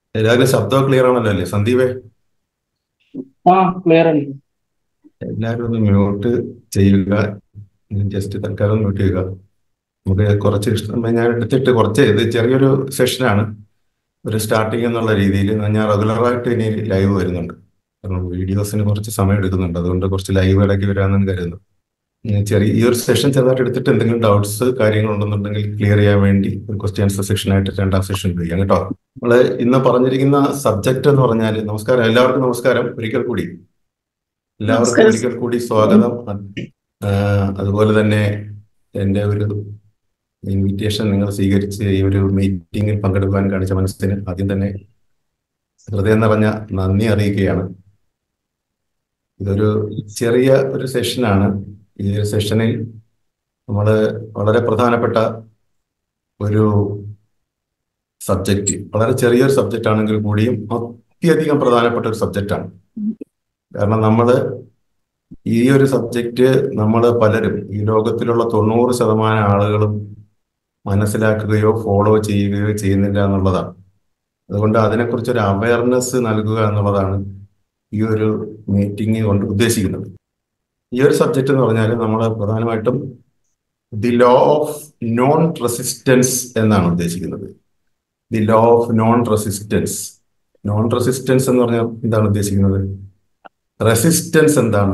എല്ലാവരും ശബ്ദം ക്ലിയർ ആണല്ലോ അല്ലേ സന്ദീപേ ആ ക്ലിയർ ആണ് എല്ലാവരും ഒന്ന് മ്യൂട്ട് ചെയ്യുക ജസ്റ്റ് തൽക്കാലം മ്യൂട്ട് ചെയ്യുക നമുക്ക് കുറച്ച് ഇഷ്ടം ഞാൻ എടുത്തിട്ട് കുറച്ച് ഇത് ചെറിയൊരു സെഷനാണ് ഒരു സ്റ്റാർട്ടിങ് എന്നുള്ള രീതിയിൽ ഞാൻ റെഗുലറായിട്ട് ഇനി ലൈവ് വരുന്നുണ്ട് കാരണം വീഡിയോസിന് കുറച്ച് സമയം എടുക്കുന്നുണ്ട് അതുകൊണ്ട് കുറച്ച് ലൈവ് ഇടയ്ക്ക് വരാമെന്ന് കരുതുന്നു ഉം ചെറിയ ഈ ഒരു സെഷൻ ചെറുതായിട്ട് എടുത്തിട്ട് എന്തെങ്കിലും ഡൗട്ട്സ് കാര്യങ്ങളുണ്ടെന്നുണ്ടെങ്കിൽ ക്ലിയർ ചെയ്യാൻ വേണ്ടി ഒരു ക്വസ്റ്റ്യൻ ആൻസർ സെഷനായിട്ട് രണ്ടാം സെഷൻ ഉപയോഗിക്കാം കേട്ടോ നമ്മള് ഇന്ന് പറഞ്ഞിരിക്കുന്ന സബ്ജക്റ്റ് എന്ന് പറഞ്ഞാൽ നമസ്കാരം എല്ലാവർക്കും നമസ്കാരം ഒരിക്കൽ കൂടി എല്ലാവർക്കും നമസ്കാരം. ഒരിക്കൽ കൂടി സ്വാഗതം ആ, അതുപോലെ തന്നെ എൻ്റെ ഒരു ഇൻവിറ്റേഷൻ നിങ്ങൾ സ്വീകരിച്ച് ഈ ഒരു മീറ്റിംഗിൽ പങ്കെടുക്കാൻ കാണിച്ച മനസ്സിന് ആദ്യം തന്നെ ഹൃദയം നിറഞ്ഞ നന്ദി അറിയിക്കുകയാണ് ഇതൊരു ചെറിയ ഒരു സെഷനാണ് ഈ ഒരു സെഷനിൽ നമ്മൾ വളരെ പ്രധാനപ്പെട്ട ഒരു സബ്ജക്റ്റ് വളരെ ചെറിയൊരു സബ്ജക്റ്റ് ആണെങ്കിൽ കൂടിയും അത്യധികം പ്രധാനപ്പെട്ട ഒരു സബ്ജക്റ്റാണ് കാരണം നമ്മൾ ഈ ഒരു സബ്ജക്റ്റ് നമ്മൾ പലരും ഈ ലോകത്തിലുള്ള തൊണ്ണൂറ് ശതമാനം ആളുകളും മനസ്സിലാക്കുകയോ ഫോളോ ചെയ്യുകയോ ചെയ്യുന്നില്ല എന്നുള്ളതാണ് അതുകൊണ്ട് അതിനെക്കുറിച്ച് ഒരു അവയർനെസ് നൽകുക എന്നുള്ളതാണ് ഈ ഒരു മീറ്റിംഗ് കൊണ്ട് ഉദ്ദേശിക്കുന്നത് ഈ ഒരു സബ്ജക്റ്റ് എന്ന് പറഞ്ഞാൽ നമ്മൾ പ്രധാനമായിട്ടും the law of non resistance എന്നാണ് ഉദ്ദേശിക്കുന്നത് the law of non resistance non resistance എന്ന് പറഞ്ഞാൽ എന്താണ് ഉദ്ദേശിക്കുന്നത് റെസിസ്റ്റൻസ് എന്താണ്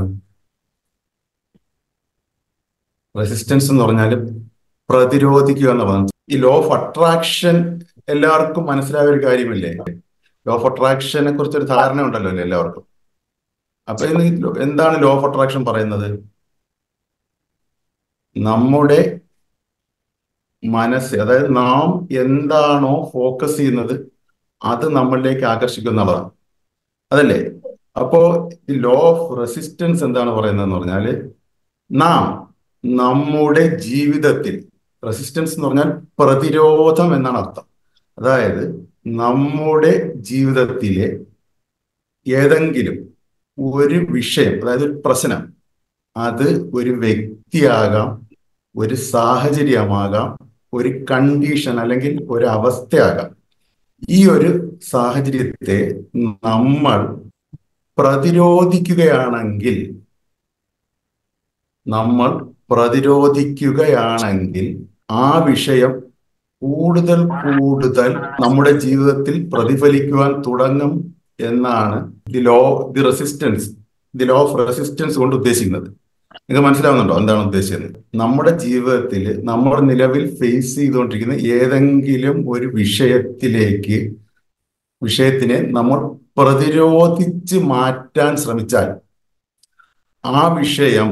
റെസിസ്റ്റൻസ് എന്ന് പറഞ്ഞാൽ പ്രതിരോധിക്കുക എന്നുള്ളതാണ് ഈ ലോ ഓഫ് അട്രാക്ഷൻ എല്ലാവർക്കും മനസ്സിലായ ഒരു കാര്യമില്ലേ ലോ ഓഫ് അട്രാക്ഷനെ കുറിച്ച് ഒരു ധാരണ ഉണ്ടല്ലോ അല്ലേ എല്ലാവർക്കും അപ്പൊ ഇന്ന് ഈ ലോ- എന്താണ് ലോ ഓഫ് അട്രാക്ഷൻ പറയുന്നത് നമ്മുടെ മനസ്സ് അതായത് നാം എന്താണോ ഫോക്കസ് ചെയ്യുന്നത് അത് നമ്മളിലേക്ക് ആകർഷിക്കും എന്നുള്ളതാണ് അതല്ലേ അപ്പോ ഈ ലോ ഓഫ് റെസിസ്റ്റൻസ് എന്താണ് പറയുന്നതെന്ന് പറഞ്ഞാല് നാം നമ്മുടെ ജീവിതത്തിൽ റെസിസ്റ്റൻസ് എന്ന് പറഞ്ഞാൽ പ്രതിരോധം എന്നാണ് അർത്ഥം അതായത് നമ്മുടെ ജീവിതത്തിലെ ഏതെങ്കിലും ഒരു വിഷയം അതായത് ഒരു പ്രശ്നം അത് ഒരു വ്യക്തിയാകാം ഒരു സാഹചര്യമാകാം ഒരു കണ്ടീഷൻ അല്ലെങ്കിൽ ഒരു അവസ്ഥയാകാം ഈ ഒരു സാഹചര്യത്തെ നമ്മൾ പ്രതിരോധിക്കുകയാണെങ്കിൽ നമ്മൾ പ്രതിരോധിക്കുകയാണെങ്കിൽ ആ വിഷയം കൂടുതൽ കൂടുതൽ നമ്മുടെ ജീവിതത്തിൽ പ്രതിഫലിക്കുവാൻ തുടങ്ങും എന്നാണ് the law the resistance the law of resistance കൊണ്ട് ഉദ്ദേശിക്കുന്നത് നിങ്ങൾക്ക് മനസ്സിലാവുന്നുണ്ടോ എന്താണ് ഉദ്ദേശിച്ചത് നമ്മുടെ ജീവിതത്തിൽ നമ്മൾ നിലവിൽ ഫേസ് ചെയ്തുകൊണ്ടിരിക്കുന്ന ഏതെങ്കിലും ഒരു വിഷയത്തിലേക്ക് വിഷയത്തിനെ നമ്മൾ പ്രതിരോധിച്ച് മാറ്റാൻ ശ്രമിച്ചാൽ ആ വിഷയം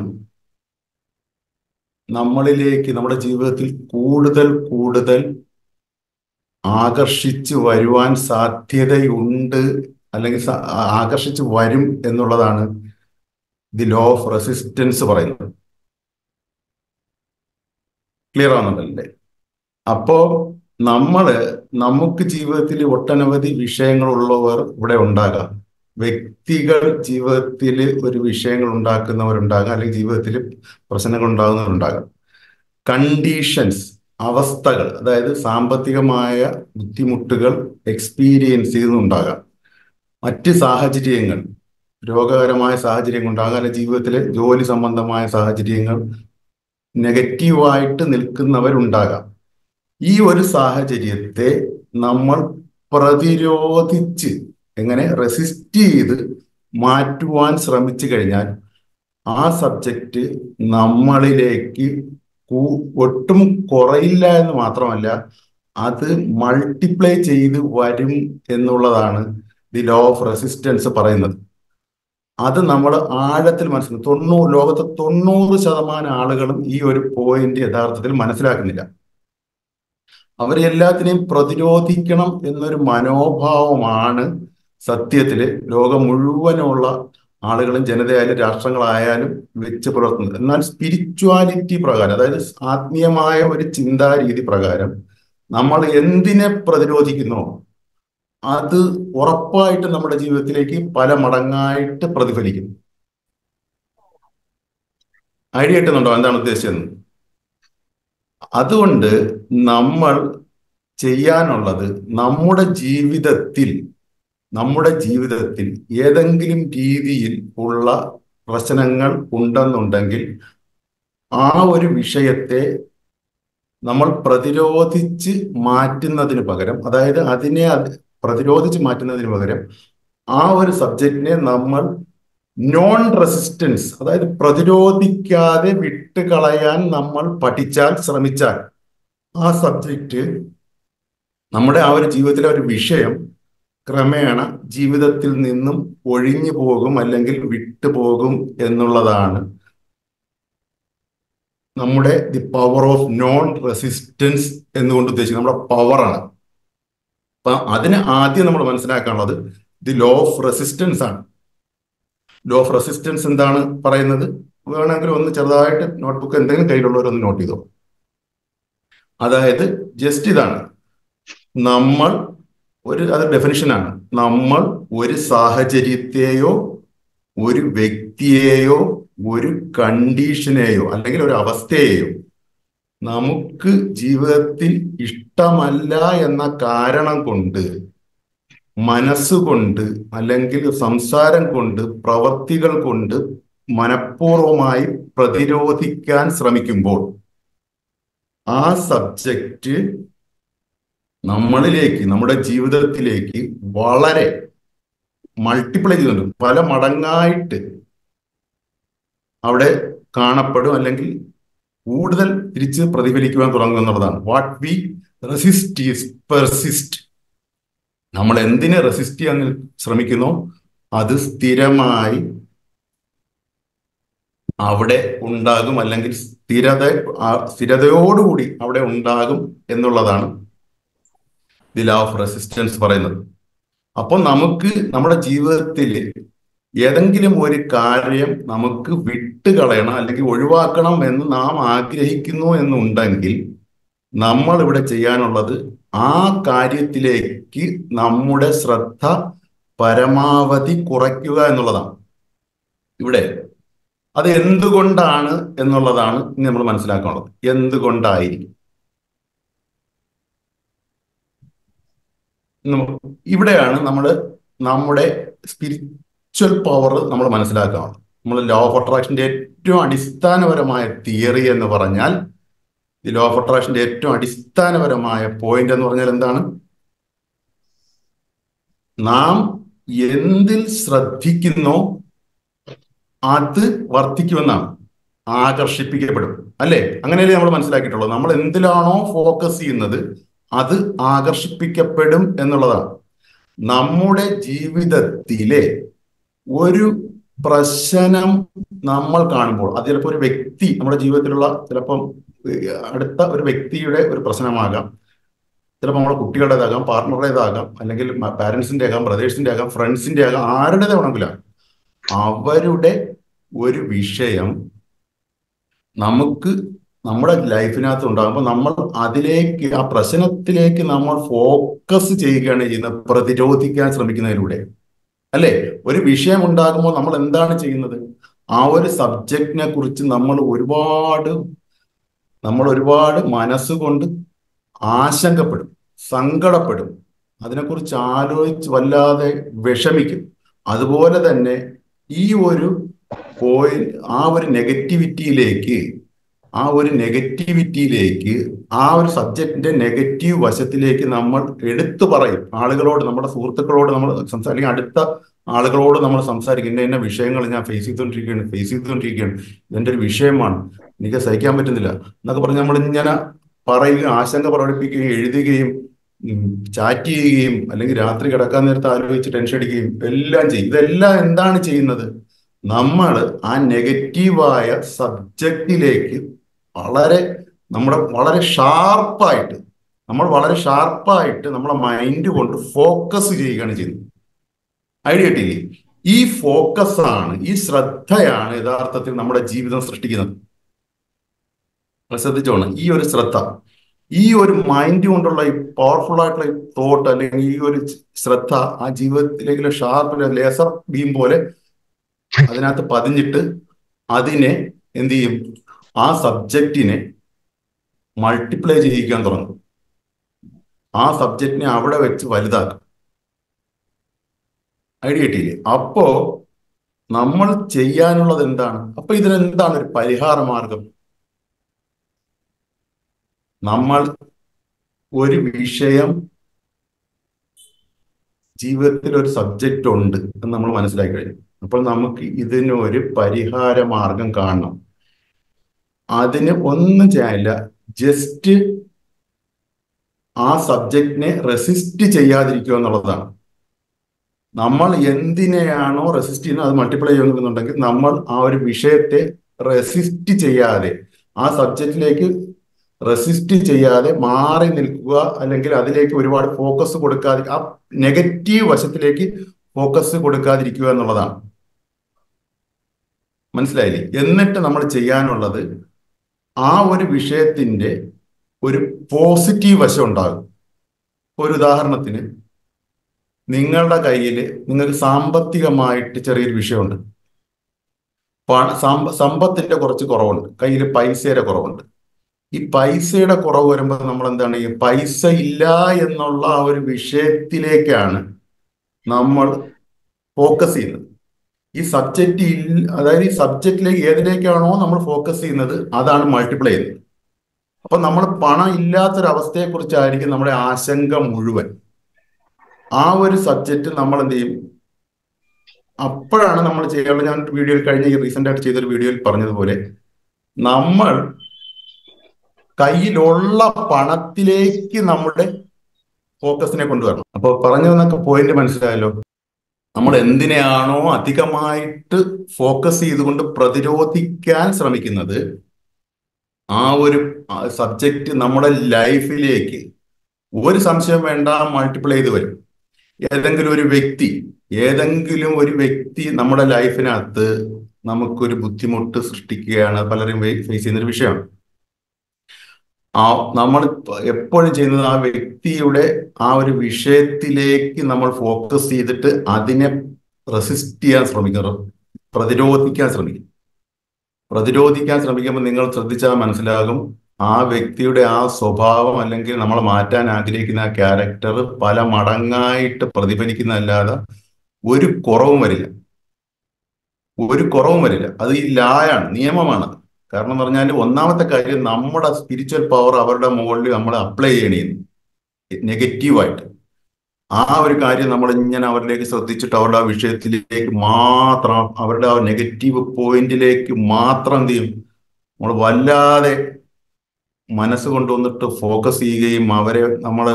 നമ്മളിലേക്ക് നമ്മുടെ ജീവിതത്തിൽ കൂടുതൽ കൂടുതൽ ആകർഷിച്ച് വരുവാൻ സാധ്യതയുണ്ട് അല്ലെങ്കിൽ സ- ആകർഷിച്ച് വരും എന്നുള്ളതാണ് ദി ലോ ഓഫ് റെസിസ്റ്റൻസ് പറയുന്നത് ക്ലിയർ ആവുന്നുണ്ടല്ലേ അപ്പോ നമ്മള് നമുക്ക് ജീവിതത്തിൽ ഒട്ടനവധി വിഷയങ്ങളുള്ളവർ ഇവിടെ ഉണ്ടാകാം വ്യക്തികൾ ജീവിതത്തിൽ ഒരു വിഷയങ്ങൾ ഉണ്ടാക്കുന്നവരുണ്ടാകാം അല്ലെങ്കിൽ ജീവിതത്തിൽ പ്രശ്നങ്ങൾ ഉണ്ടാകുന്നവരുണ്ടാകാം കണ്ടീഷൻസ് അവസ്ഥകൾ അതായത് സാമ്പത്തികമായ ബുദ്ധിമുട്ടുകൾ എക്സ്പീരിയൻസ് ചെയ്യുന്നുണ്ടാകാം മറ്റ് സാഹചര്യങ്ങൾ രോഗകരമായ സാഹചര്യങ്ങൾ ഉണ്ടാകാം അല്ലെങ്കിൽ ജീവിതത്തിലെ ജോലി സംബന്ധമായ സാഹചര്യങ്ങൾ നെഗറ്റീവായിട്ട് നിൽക്കുന്നവരുണ്ടാകാം ഈ ഒരു സാഹചര്യത്തെ നമ്മൾ പ്രതിരോധിച്ച് എങ്ങനെ റെസിസ്റ്റ് ചെയ്ത് മാറ്റുവാൻ ശ്രമിച്ചു കഴിഞ്ഞാൽ ആ സബ്ജക്റ്റ് നമ്മളിലേക്ക് കൂ- ഒട്ടും കുറയില്ല എന്ന് മാത്രമല്ല അത് മൾട്ടിപ്ലൈ ചെയ്ത് വരും എന്നുള്ളതാണ് ദി ലോ ഓഫ് റെസിസ്റ്റൻസ് പറയുന്നത് അത് നമ്മൾ ആഴത്തിൽ മനസ്സിലാക്കും തൊണ്ണൂറ് ലോകത്തെ തൊണ്ണൂറ് ശതമാനം ആളുകളും ഈ ഒരു പോയിന്റ് യഥാർത്ഥത്തിൽ മനസ്സിലാക്കുന്നില്ല അവരെ എല്ലാത്തിനെയും പ്രതിരോധിക്കണം എന്നൊരു മനോഭാവമാണ് സത്യത്തില് ലോകം മുഴുവനുള്ള ആളുകളും ജനതയായാലും രാഷ്ട്രങ്ങളായാലും വെച്ച് പുലർത്തുന്നത് എന്നാൽ സ്പിരിച്വാലിറ്റി പ്രകാരം അതായത് ആത്മീയമായ ഒരു ചിന്താരീതി പ്രകാരം നമ്മൾ എന്തിനെ പ്രതിരോധിക്കുന്നോ അത് ഉറപ്പായിട്ട് നമ്മുടെ ജീവിതത്തിലേക്ക് പല മടങ്ങായിട്ട് പ്രതിഫലിക്കും ഐഡിയ കിട്ടുന്നുണ്ടോ എന്താണ് ഉദ്ദേശിച്ചത് അതുകൊണ്ട് നമ്മൾ ചെയ്യാനുള്ളത് നമ്മുടെ ജീവിതത്തിൽ നമ്മുടെ ജീവിതത്തിൽ ഏതെങ്കിലും രീതിയിൽ ഉള്ള പ്രശ്നങ്ങൾ ഉണ്ടെന്നുണ്ടെങ്കിൽ ആ ഒരു വിഷയത്തെ നമ്മൾ പ്രതിരോധിച്ച് മാറ്റുന്നതിന് പകരം അതായത് അതിനെ അത് പ്രതിരോധിച്ച് മാറ്റുന്നതിന് പകരം ആ ഒരു സബ്ജക്റ്റിനെ നമ്മൾ നോൺ റെസിസ്റ്റൻസ് അതായത് പ്രതിരോധിക്കാതെ വിട്ടുകളയാൻ നമ്മൾ പഠിച്ചാൽ ശ്രമിച്ചാൽ ആ സബ്ജക്റ്റ് നമ്മുടെ ആ ഒരു ജീവിതത്തിലെ ഒരു വിഷയം ക്രമേണ ജീവിതത്തിൽ നിന്നും ഒഴിഞ്ഞു പോകും അല്ലെങ്കിൽ വിട്ടുപോകും എന്നുള്ളതാണ് നമ്മുടെ the power of non resistance എന്നുകൊണ്ട് ഉദ്ദേശിക്കുന്നത് നമ്മുടെ പവറാണ് അപ്പൊ അതിന് ആദ്യം നമ്മൾ മനസ്സിലാക്കാനുള്ളത് ദി ലോ ഓഫ് റെസിസ്റ്റൻസ് ആണ് ലോ ഓഫ് റെസിസ്റ്റൻസ് എന്താണ് പറയുന്നത് വേണമെങ്കിൽ ഒന്ന് ചെറുതായിട്ട് നോട്ട്ബുക്ക് എന്തെങ്കിലും കയ്യിലുള്ളവരൊന്ന് നോട്ട് ചെയ്തോ അതായത് ജസ്റ്റ് ഇതാണ് നമ്മൾ ഒരു അത് ഡെഫിനിഷനാണ് നമ്മൾ ഒരു സാഹചര്യത്തെയോ ഒരു വ്യക്തിയെയോ ഒരു കണ്ടീഷനെയോ അല്ലെങ്കിൽ ഒരു അവസ്ഥയെയോ നമുക്ക് ജീവിതത്തിൽ ഇഷ്ടമല്ല എന്ന കാരണം കൊണ്ട് മനസ്സുകൊണ്ട് അല്ലെങ്കിൽ സംസാരം കൊണ്ട് പ്രവർത്തികൾ കൊണ്ട് മനഃപൂർവമായി പ്രതിരോധിക്കാൻ ശ്രമിക്കുമ്പോൾ ആ സബ്ജക്റ്റ് നമ്മളിലേക്ക് നമ്മുടെ ജീവിതത്തിലേക്ക് വളരെ മൾട്ടിപ്ലൈ ചെയ്യുന്നുണ്ട് പല മടങ്ങായിട്ട് അവിടെ കാണപ്പെടും അല്ലെങ്കിൽ കൂടുതൽ തിരിച്ച് പ്രതിഫലിക്കുവാൻ തുടങ്ങും എന്നുള്ളതാണ് what we resist is persist നമ്മൾ എന്തിനെ റെസിസ്റ്റ് ചെയ്യാൻ ശ്രമിക്കുന്നോ അത് സ്ഥിരമായി അവിടെ ഉണ്ടാകും അല്ലെങ്കിൽ സ്ഥിരത സ്ഥിരതയോടുകൂടി അവിടെ ഉണ്ടാകും എന്നുള്ളതാണ് ദി ലോ ഓഫ് റെസിസ്റ്റൻസ് പറയുന്നത് അപ്പോൾ നമുക്ക് നമ്മുടെ ജീവിതത്തിൽ ഏതെങ്കിലും ഒരു കാര്യം നമുക്ക് വിട്ടുകളയണം അല്ലെങ്കിൽ ഒഴിവാക്കണം എന്ന് നാം ആഗ്രഹിക്കുന്നു എന്നുണ്ടെങ്കിൽ നമ്മൾ ഇവിടെ ചെയ്യാനുള്ളത് ആ കാര്യത്തിലേക്ക് നമ്മുടെ ശ്രദ്ധ പരമാവധി കുറയ്ക്കുക എന്നുള്ളതാണ് ഇവിടെ അത് എന്തുകൊണ്ടാണ് എന്നുള്ളതാണ് ഇനി നമ്മൾ മനസ്സിലാക്കാനുള്ളത് എന്തുകൊണ്ടായിരിക്കും ഇവിടെയാണ് നമ്മൾ നമ്മുടെ സ്പിരിച്വൽ പവർ നമ്മൾ മനസ്സിലാക്കാനുള്ളത് നമ്മൾ ലോ ഓഫ് അട്രാക്ഷന്റെ ഏറ്റവും അടിസ്ഥാനപരമായ തിയറി എന്ന് പറഞ്ഞാൽ ഈ ലോ ഓഫ് അട്രാക്ഷന്റെ ഏറ്റവും അടിസ്ഥാനപരമായ പോയിന്റ് എന്ന് പറഞ്ഞാൽ എന്താണ് നാം എന്തിൽ ശ്രദ്ധിക്കുന്നോ അത് വർദ്ധിക്കുമെന്നാണ് ആകർഷിപ്പിക്കപ്പെടും അല്ലേ അങ്ങനെയല്ലേ നമ്മൾ മനസ്സിലാക്കിയിട്ടുള്ളത് നമ്മൾ എന്തിലാണോ ഫോക്കസ് ചെയ്യുന്നത് അത് ആകർഷിപ്പിക്കപ്പെടും എന്നുള്ളതാണ് നമ്മുടെ ജീവിതത്തിലെ ഒരു പ്രശ്നം നമ്മൾ കാണുമ്പോൾ അത് ചിലപ്പോൾ ഒരു വ്യക്തി നമ്മുടെ ജീവിതത്തിലുള്ള ചിലപ്പം അടുത്ത ഒരു വ്യക്തിയുടെ ഒരു പ്രശ്നമാകാം ചിലപ്പോൾ നമ്മുടെ കുട്ടികളുടേതാകാം പാർട്ട്ണറുടേതാകാം അല്ലെങ്കിൽ പാരൻസിന്റെ ആകാം ബ്രദേഴ്സിന്റെ ആകാം ഫ്രണ്ട്സിന്റെ ആകാം ആരുടേത് വേണമെങ്കിലും അവരുടെ ഒരു വിഷയം നമുക്ക് നമ്മുടെ ലൈഫിനകത്ത് ഉണ്ടാകുമ്പോൾ നമ്മൾ അതിലേക്ക് ആ പ്രശ്നത്തിലേക്ക് നമ്മൾ ഫോക്കസ് ചെയ്യുകയാണ് ചെയ്യുന്നത് പ്രതിരോധിക്കാൻ ശ്രമിക്കുന്നതിലൂടെ അല്ലെ ഒരു വിഷയം ഉണ്ടാകുമ്പോൾ നമ്മൾ എന്താണ് ചെയ്യുന്നത് ആ ഒരു സബ്ജക്റ്റിനെ കുറിച്ച് നമ്മൾ ഒരുപാട് നമ്മൾ ഒരുപാട് മനസ്സുകൊണ്ട് ആശങ്കപ്പെടും സങ്കടപ്പെടും അതിനെക്കുറിച്ച് ആലോചിച്ച് വല്ലാതെ വിഷമിക്കും അതുപോലെ തന്നെ ഈ ഒരു പോയിന്റ് ആ ഒരു നെഗറ്റിവിറ്റിയിലേക്ക് ആ ഒരു നെഗറ്റിവിറ്റിയിലേക്ക് ആ ഒരു സബ്ജക്റ്റിന്റെ നെഗറ്റീവ് വശത്തിലേക്ക് നമ്മൾ എടുത്തു പറയും ആളുകളോട് നമ്മുടെ സുഹൃത്തുക്കളോട് നമ്മൾ സംസാരിക്കും അടുത്ത ആളുകളോട് നമ്മൾ സംസാരിക്കും ഇന്ന ഇന്ന വിഷയങ്ങൾ ഞാൻ ഫേസ് ചെയ്തുകൊണ്ടിരിക്കുകയാണ് ഫേസ് ചെയ്തുകൊണ്ടിരിക്കുകയാണ് ഇതെന്റെ ഒരു വിഷയമാണ് എനിക്ക് സഹിക്കാൻ പറ്റുന്നില്ല എന്നൊക്കെ പറഞ്ഞ് നമ്മൾ ഇങ്ങനെ പറയുകയും ആശങ്ക പ്രകടിപ്പിക്കുകയും എഴുതുകയും ചാറ്റ് ചെയ്യുകയും അല്ലെങ്കിൽ രാത്രി കിടക്കാൻ നേരത്ത് ആലോചിച്ച് ടെൻഷൻ അടിക്കുകയും എല്ലാം ചെയ്യും ഇതെല്ലാം എന്താണ് ചെയ്യുന്നത് നമ്മൾ ആ നെഗറ്റീവായ സബ്ജക്റ്റിലേക്ക് വളരെ നമ്മുടെ വളരെ ഷാർപ്പായിട്ട് നമ്മൾ വളരെ ഷാർപ്പായിട്ട് നമ്മുടെ മൈൻഡ് കൊണ്ട് ഫോക്കസ് ചെയ്യുകയാണ് ചെയ്യുന്നത് ഐഡിയ കിട്ടിയില്ലേ ഈ ഫോക്കസ് ആണ് ഈ ശ്രദ്ധയാണ് യഥാർത്ഥത്തിൽ നമ്മുടെ ജീവിതം സൃഷ്ടിക്കുന്നത് ശ്രദ്ധിച്ചോണം ഈ ഒരു ശ്രദ്ധ ഈ ഒരു മൈൻഡ് കൊണ്ടുള്ള ഈ പവർഫുൾ ആയിട്ടുള്ള തോട്ട് അല്ലെങ്കിൽ ഈ ഒരു ശ്രദ്ധ ആ ജീവിതത്തിലേക്ക് ഷാർപ്പ് ലേസർ ബീം പോലെ അതിനകത്ത് പതിഞ്ഞിട്ട് അതിനെ എന്ത് ചെയ്യും ആ സബ്ജക്റ്റിനെ മൾട്ടിപ്ലൈ ചെയ്യിക്കാൻ തുടങ്ങും ആ സബ്ജക്റ്റിനെ അവിടെ വെച്ച് വലുതാക്കും ഐഡിയ കിട്ടിയില്ലേ അപ്പോ നമ്മൾ ചെയ്യാനുള്ളത് എന്താണ് അപ്പൊ ഇതിനെന്താണ് ഒരു പരിഹാര മാർഗം നമ്മൾ ഒരു വിഷയം ജീവിതത്തിൽ ഒരു സബ്ജക്റ്റ് ഉണ്ട് എന്ന് നമ്മൾ മനസ്സിലാക്കി കഴിഞ്ഞു അപ്പോൾ നമുക്ക് ഇതിന് ഒരു പരിഹാര മാർഗം കാണണം അതിന് ഒന്നും ചെയ്യാനില്ല ജസ്റ്റ് ആ സബ്ജക്റ്റിനെ റെസിസ്റ്റ് ചെയ്യാതിരിക്കുക എന്നുള്ളതാണ് നമ്മൾ എന്തിനെയാണോ റെസിസ്റ്റ് ചെയ്യുന്നത് അത് മൾട്ടിപ്ലൈ ചെയ്യുന്നുണ്ടെങ്കിൽ നമ്മൾ ആ ഒരു വിഷയത്തെ റെസിസ്റ്റ് ചെയ്യാതെ ആ സബ്ജക്റ്റിലേക്ക് റെസിസ്റ്റ് ചെയ്യാതെ മാറി നിൽക്കുക അല്ലെങ്കിൽ അതിലേക്ക് ഒരുപാട് ഫോക്കസ് കൊടുക്കാതെ ആ നെഗറ്റീവ് വശത്തിലേക്ക് ഫോക്കസ് കൊടുക്കാതിരിക്കുക എന്നുള്ളതാണ് മനസ്സിലായില്ലേ എന്നിട്ട് നമ്മൾ ചെയ്യാനുള്ളത് ആ ഒരു വിഷയത്തിന്റെ ഒരു പോസിറ്റീവ് വശം ഉണ്ടാകും ഒരു ഉദാഹരണത്തിന് നിങ്ങളുടെ കയ്യിൽ നിങ്ങൾക്ക് സാമ്പത്തികമായിട്ട് ചെറിയൊരു വിഷയമുണ്ട് പണ സമ്പ സമ്പത്തിന്റെ കുറച്ച് കുറവുണ്ട് കയ്യിൽ പൈസയുടെ കുറവുണ്ട് ഈ പൈസയുടെ കുറവ് വരുമ്പോൾ നമ്മൾ എന്താണ് ഈ പൈസ ഇല്ല എന്നുള്ള ആ ഒരു വിഷയത്തിലേക്കാണ് നമ്മൾ ഫോക്കസ് ചെയ്യുന്നത് ഈ സബ്ജക്റ്റ് ഇല്ല അതായത് ഈ സബ്ജക്റ്റിലേക്ക് ഏതിലേക്കാണോ നമ്മൾ ഫോക്കസ് ചെയ്യുന്നത് അതാണ് മൾട്ടിപ്ലൈ ചെയ്യുന്നത് അപ്പൊ നമ്മൾ പണം ഇല്ലാത്തൊരവസ്ഥയെ കുറിച്ചായിരിക്കും നമ്മുടെ ആശങ്ക മുഴുവൻ ആ ഒരു സബ്ജക്റ്റ് നമ്മൾ എന്ത് ചെയ്യും അപ്പോഴാണ് നമ്മൾ ചെയ്യാറുള്ളത് ഞാൻ വീഡിയോയിൽ കഴിഞ്ഞ ഈ റീസെന്റ് ആയിട്ട് ചെയ്തൊരു വീഡിയോയിൽ പറഞ്ഞതുപോലെ നമ്മൾ കയ്യിലുള്ള പണത്തിലേക്ക് നമ്മുടെ ഫോക്കസിനെ കൊണ്ടുവരണം അപ്പൊ പറഞ്ഞു വന്നൊക്കെ പോയിന്റ് മനസ്സിലായല്ലോ നമ്മൾ എന്തിനെയാണോ അധികമായിട്ട് ഫോക്കസ് ചെയ്തുകൊണ്ട് പ്രതിരോധിക്കാൻ ശ്രമിക്കുന്നത് ആ ഒരു സബ്ജക്റ്റ് നമ്മുടെ ലൈഫിലേക്ക് ഒരു സംശയം വേണ്ട മൾട്ടിപ്ലൈ ചെയ്ത് വരും ഏതെങ്കിലും ഒരു വ്യക്തി ഏതെങ്കിലും ഒരു വ്യക്തി നമ്മുടെ ലൈഫിനകത്ത് നമുക്കൊരു ബുദ്ധിമുട്ട് സൃഷ്ടിക്കുകയാണ് പലരും ഫേസ് ചെയ്യുന്ന ഒരു വിഷയമാണ് ആ നമ്മൾ എപ്പോഴും ചെയ്യുന്നത് ആ വ്യക്തിയുടെ ആ ഒരു വിഷയത്തിലേക്ക് നമ്മൾ ഫോക്കസ് ചെയ്തിട്ട് അതിനെ റെസിസ്റ്റ് ചെയ്യാൻ ശ്രമിക്കും പ്രതിരോധിക്കാൻ ശ്രമിക്കും പ്രതിരോധിക്കാൻ ശ്രമിക്കുമ്പോൾ നിങ്ങൾ ശ്രദ്ധിച്ചാൽ മനസ്സിലാകും ആ വ്യക്തിയുടെ ആ സ്വഭാവം അല്ലെങ്കിൽ നമ്മൾ മാറ്റാൻ ആഗ്രഹിക്കുന്ന ആ ക്യാരക്ടർ പല മടങ്ങായിട്ട് പ്രതിഫലിക്കുന്നതല്ലാതെ ഒരു കുറവും വരില്ല ഒരു കുറവും വരില്ല അത് ഈ ലായാണ് നിയമമാണ് കാരണം എന്ന് പറഞ്ഞാൽ ഒന്നാമത്തെ കാര്യം നമ്മുടെ സ്പിരിച്വൽ പവർ അവരുടെ മുകളിൽ നമ്മൾ അപ്ലൈ ചെയ്യണേന്ന് നെഗറ്റീവായിട്ട് ആ ഒരു കാര്യം നമ്മൾ ഇങ്ങനെ അവരിലേക്ക് ശ്രദ്ധിച്ചിട്ട് അവരുടെ ആ വിഷയത്തിലേക്ക് മാത്രം അവരുടെ ആ നെഗറ്റീവ് പോയിന്റിലേക്ക് മാത്രം എന്ത് ചെയ്യും നമ്മൾ വല്ലാതെ മനസ്സ് കൊണ്ടുവന്നിട്ട് ഫോക്കസ് ചെയ്യുകയും അവരെ നമ്മൾ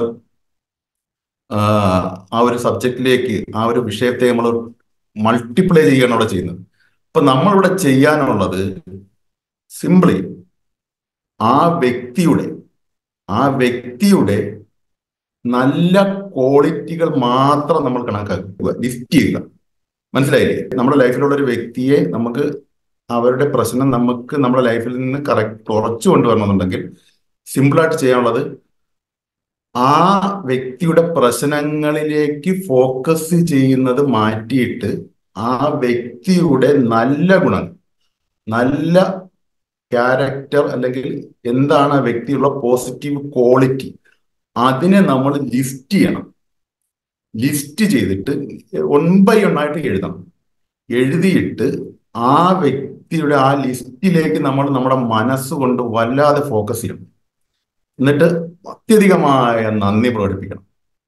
ആ ഒരു സബ്ജക്റ്റിലേക്ക് ആ ഒരു വിഷയത്തെ നമ്മൾ മൾട്ടിപ്ലൈ ചെയ്യുകയാണ് അവിടെ ചെയ്യുന്നത് അപ്പൊ നമ്മളിവിടെ ചെയ്യാനുള്ളത് സിംപ്ലി ആ വ്യക്തിയുടെ ആ വ്യക്തിയുടെ നല്ല ക്വാളിറ്റികൾ മാത്രം നമ്മൾ കണക്കാക്കുക ലിസ്റ്റ് ചെയ്യുക മനസ്സിലായില്ലേ നമ്മുടെ ലൈഫിലുള്ള ഒരു വ്യക്തിയെ നമുക്ക് അവരുടെ പ്രശ്നം നമുക്ക് നമ്മുടെ ലൈഫിൽ നിന്ന് കറക്റ്റ് കുറച്ചു കൊണ്ടുവരണമെന്നുണ്ടെങ്കിൽ സിമ്പിളായിട്ട് ചെയ്യാനുള്ളത് ആ വ്യക്തിയുടെ പ്രശ്നങ്ങളിലേക്ക് ഫോക്കസ് ചെയ്യുന്നത് മാറ്റിയിട്ട് ആ വ്യക്തിയുടെ നല്ല ഗുണം നല്ല ക്യാരക്ടർ അല്ലെങ്കിൽ എന്താണ് ആ വ്യക്തിയുള്ള പോസിറ്റീവ് ക്വാളിറ്റി അതിനെ നമ്മൾ ലിസ്റ്റ് ചെയ്യണം ലിസ്റ്റ് ചെയ്തിട്ട് വൺ ബൈ ഒന്നായിട്ട് എഴുതണം എഴുതിയിട്ട് ആ വ്യക്തിയുടെ ആ ലിസ്റ്റിലേക്ക് നമ്മൾ നമ്മുടെ മനസ്സുകൊണ്ട് വല്ലാതെ ഫോക്കസ് ചെയ്യണം എന്നിട്ട് അത്യധികമായ നന്ദി പ്രകടിപ്പിക്കണം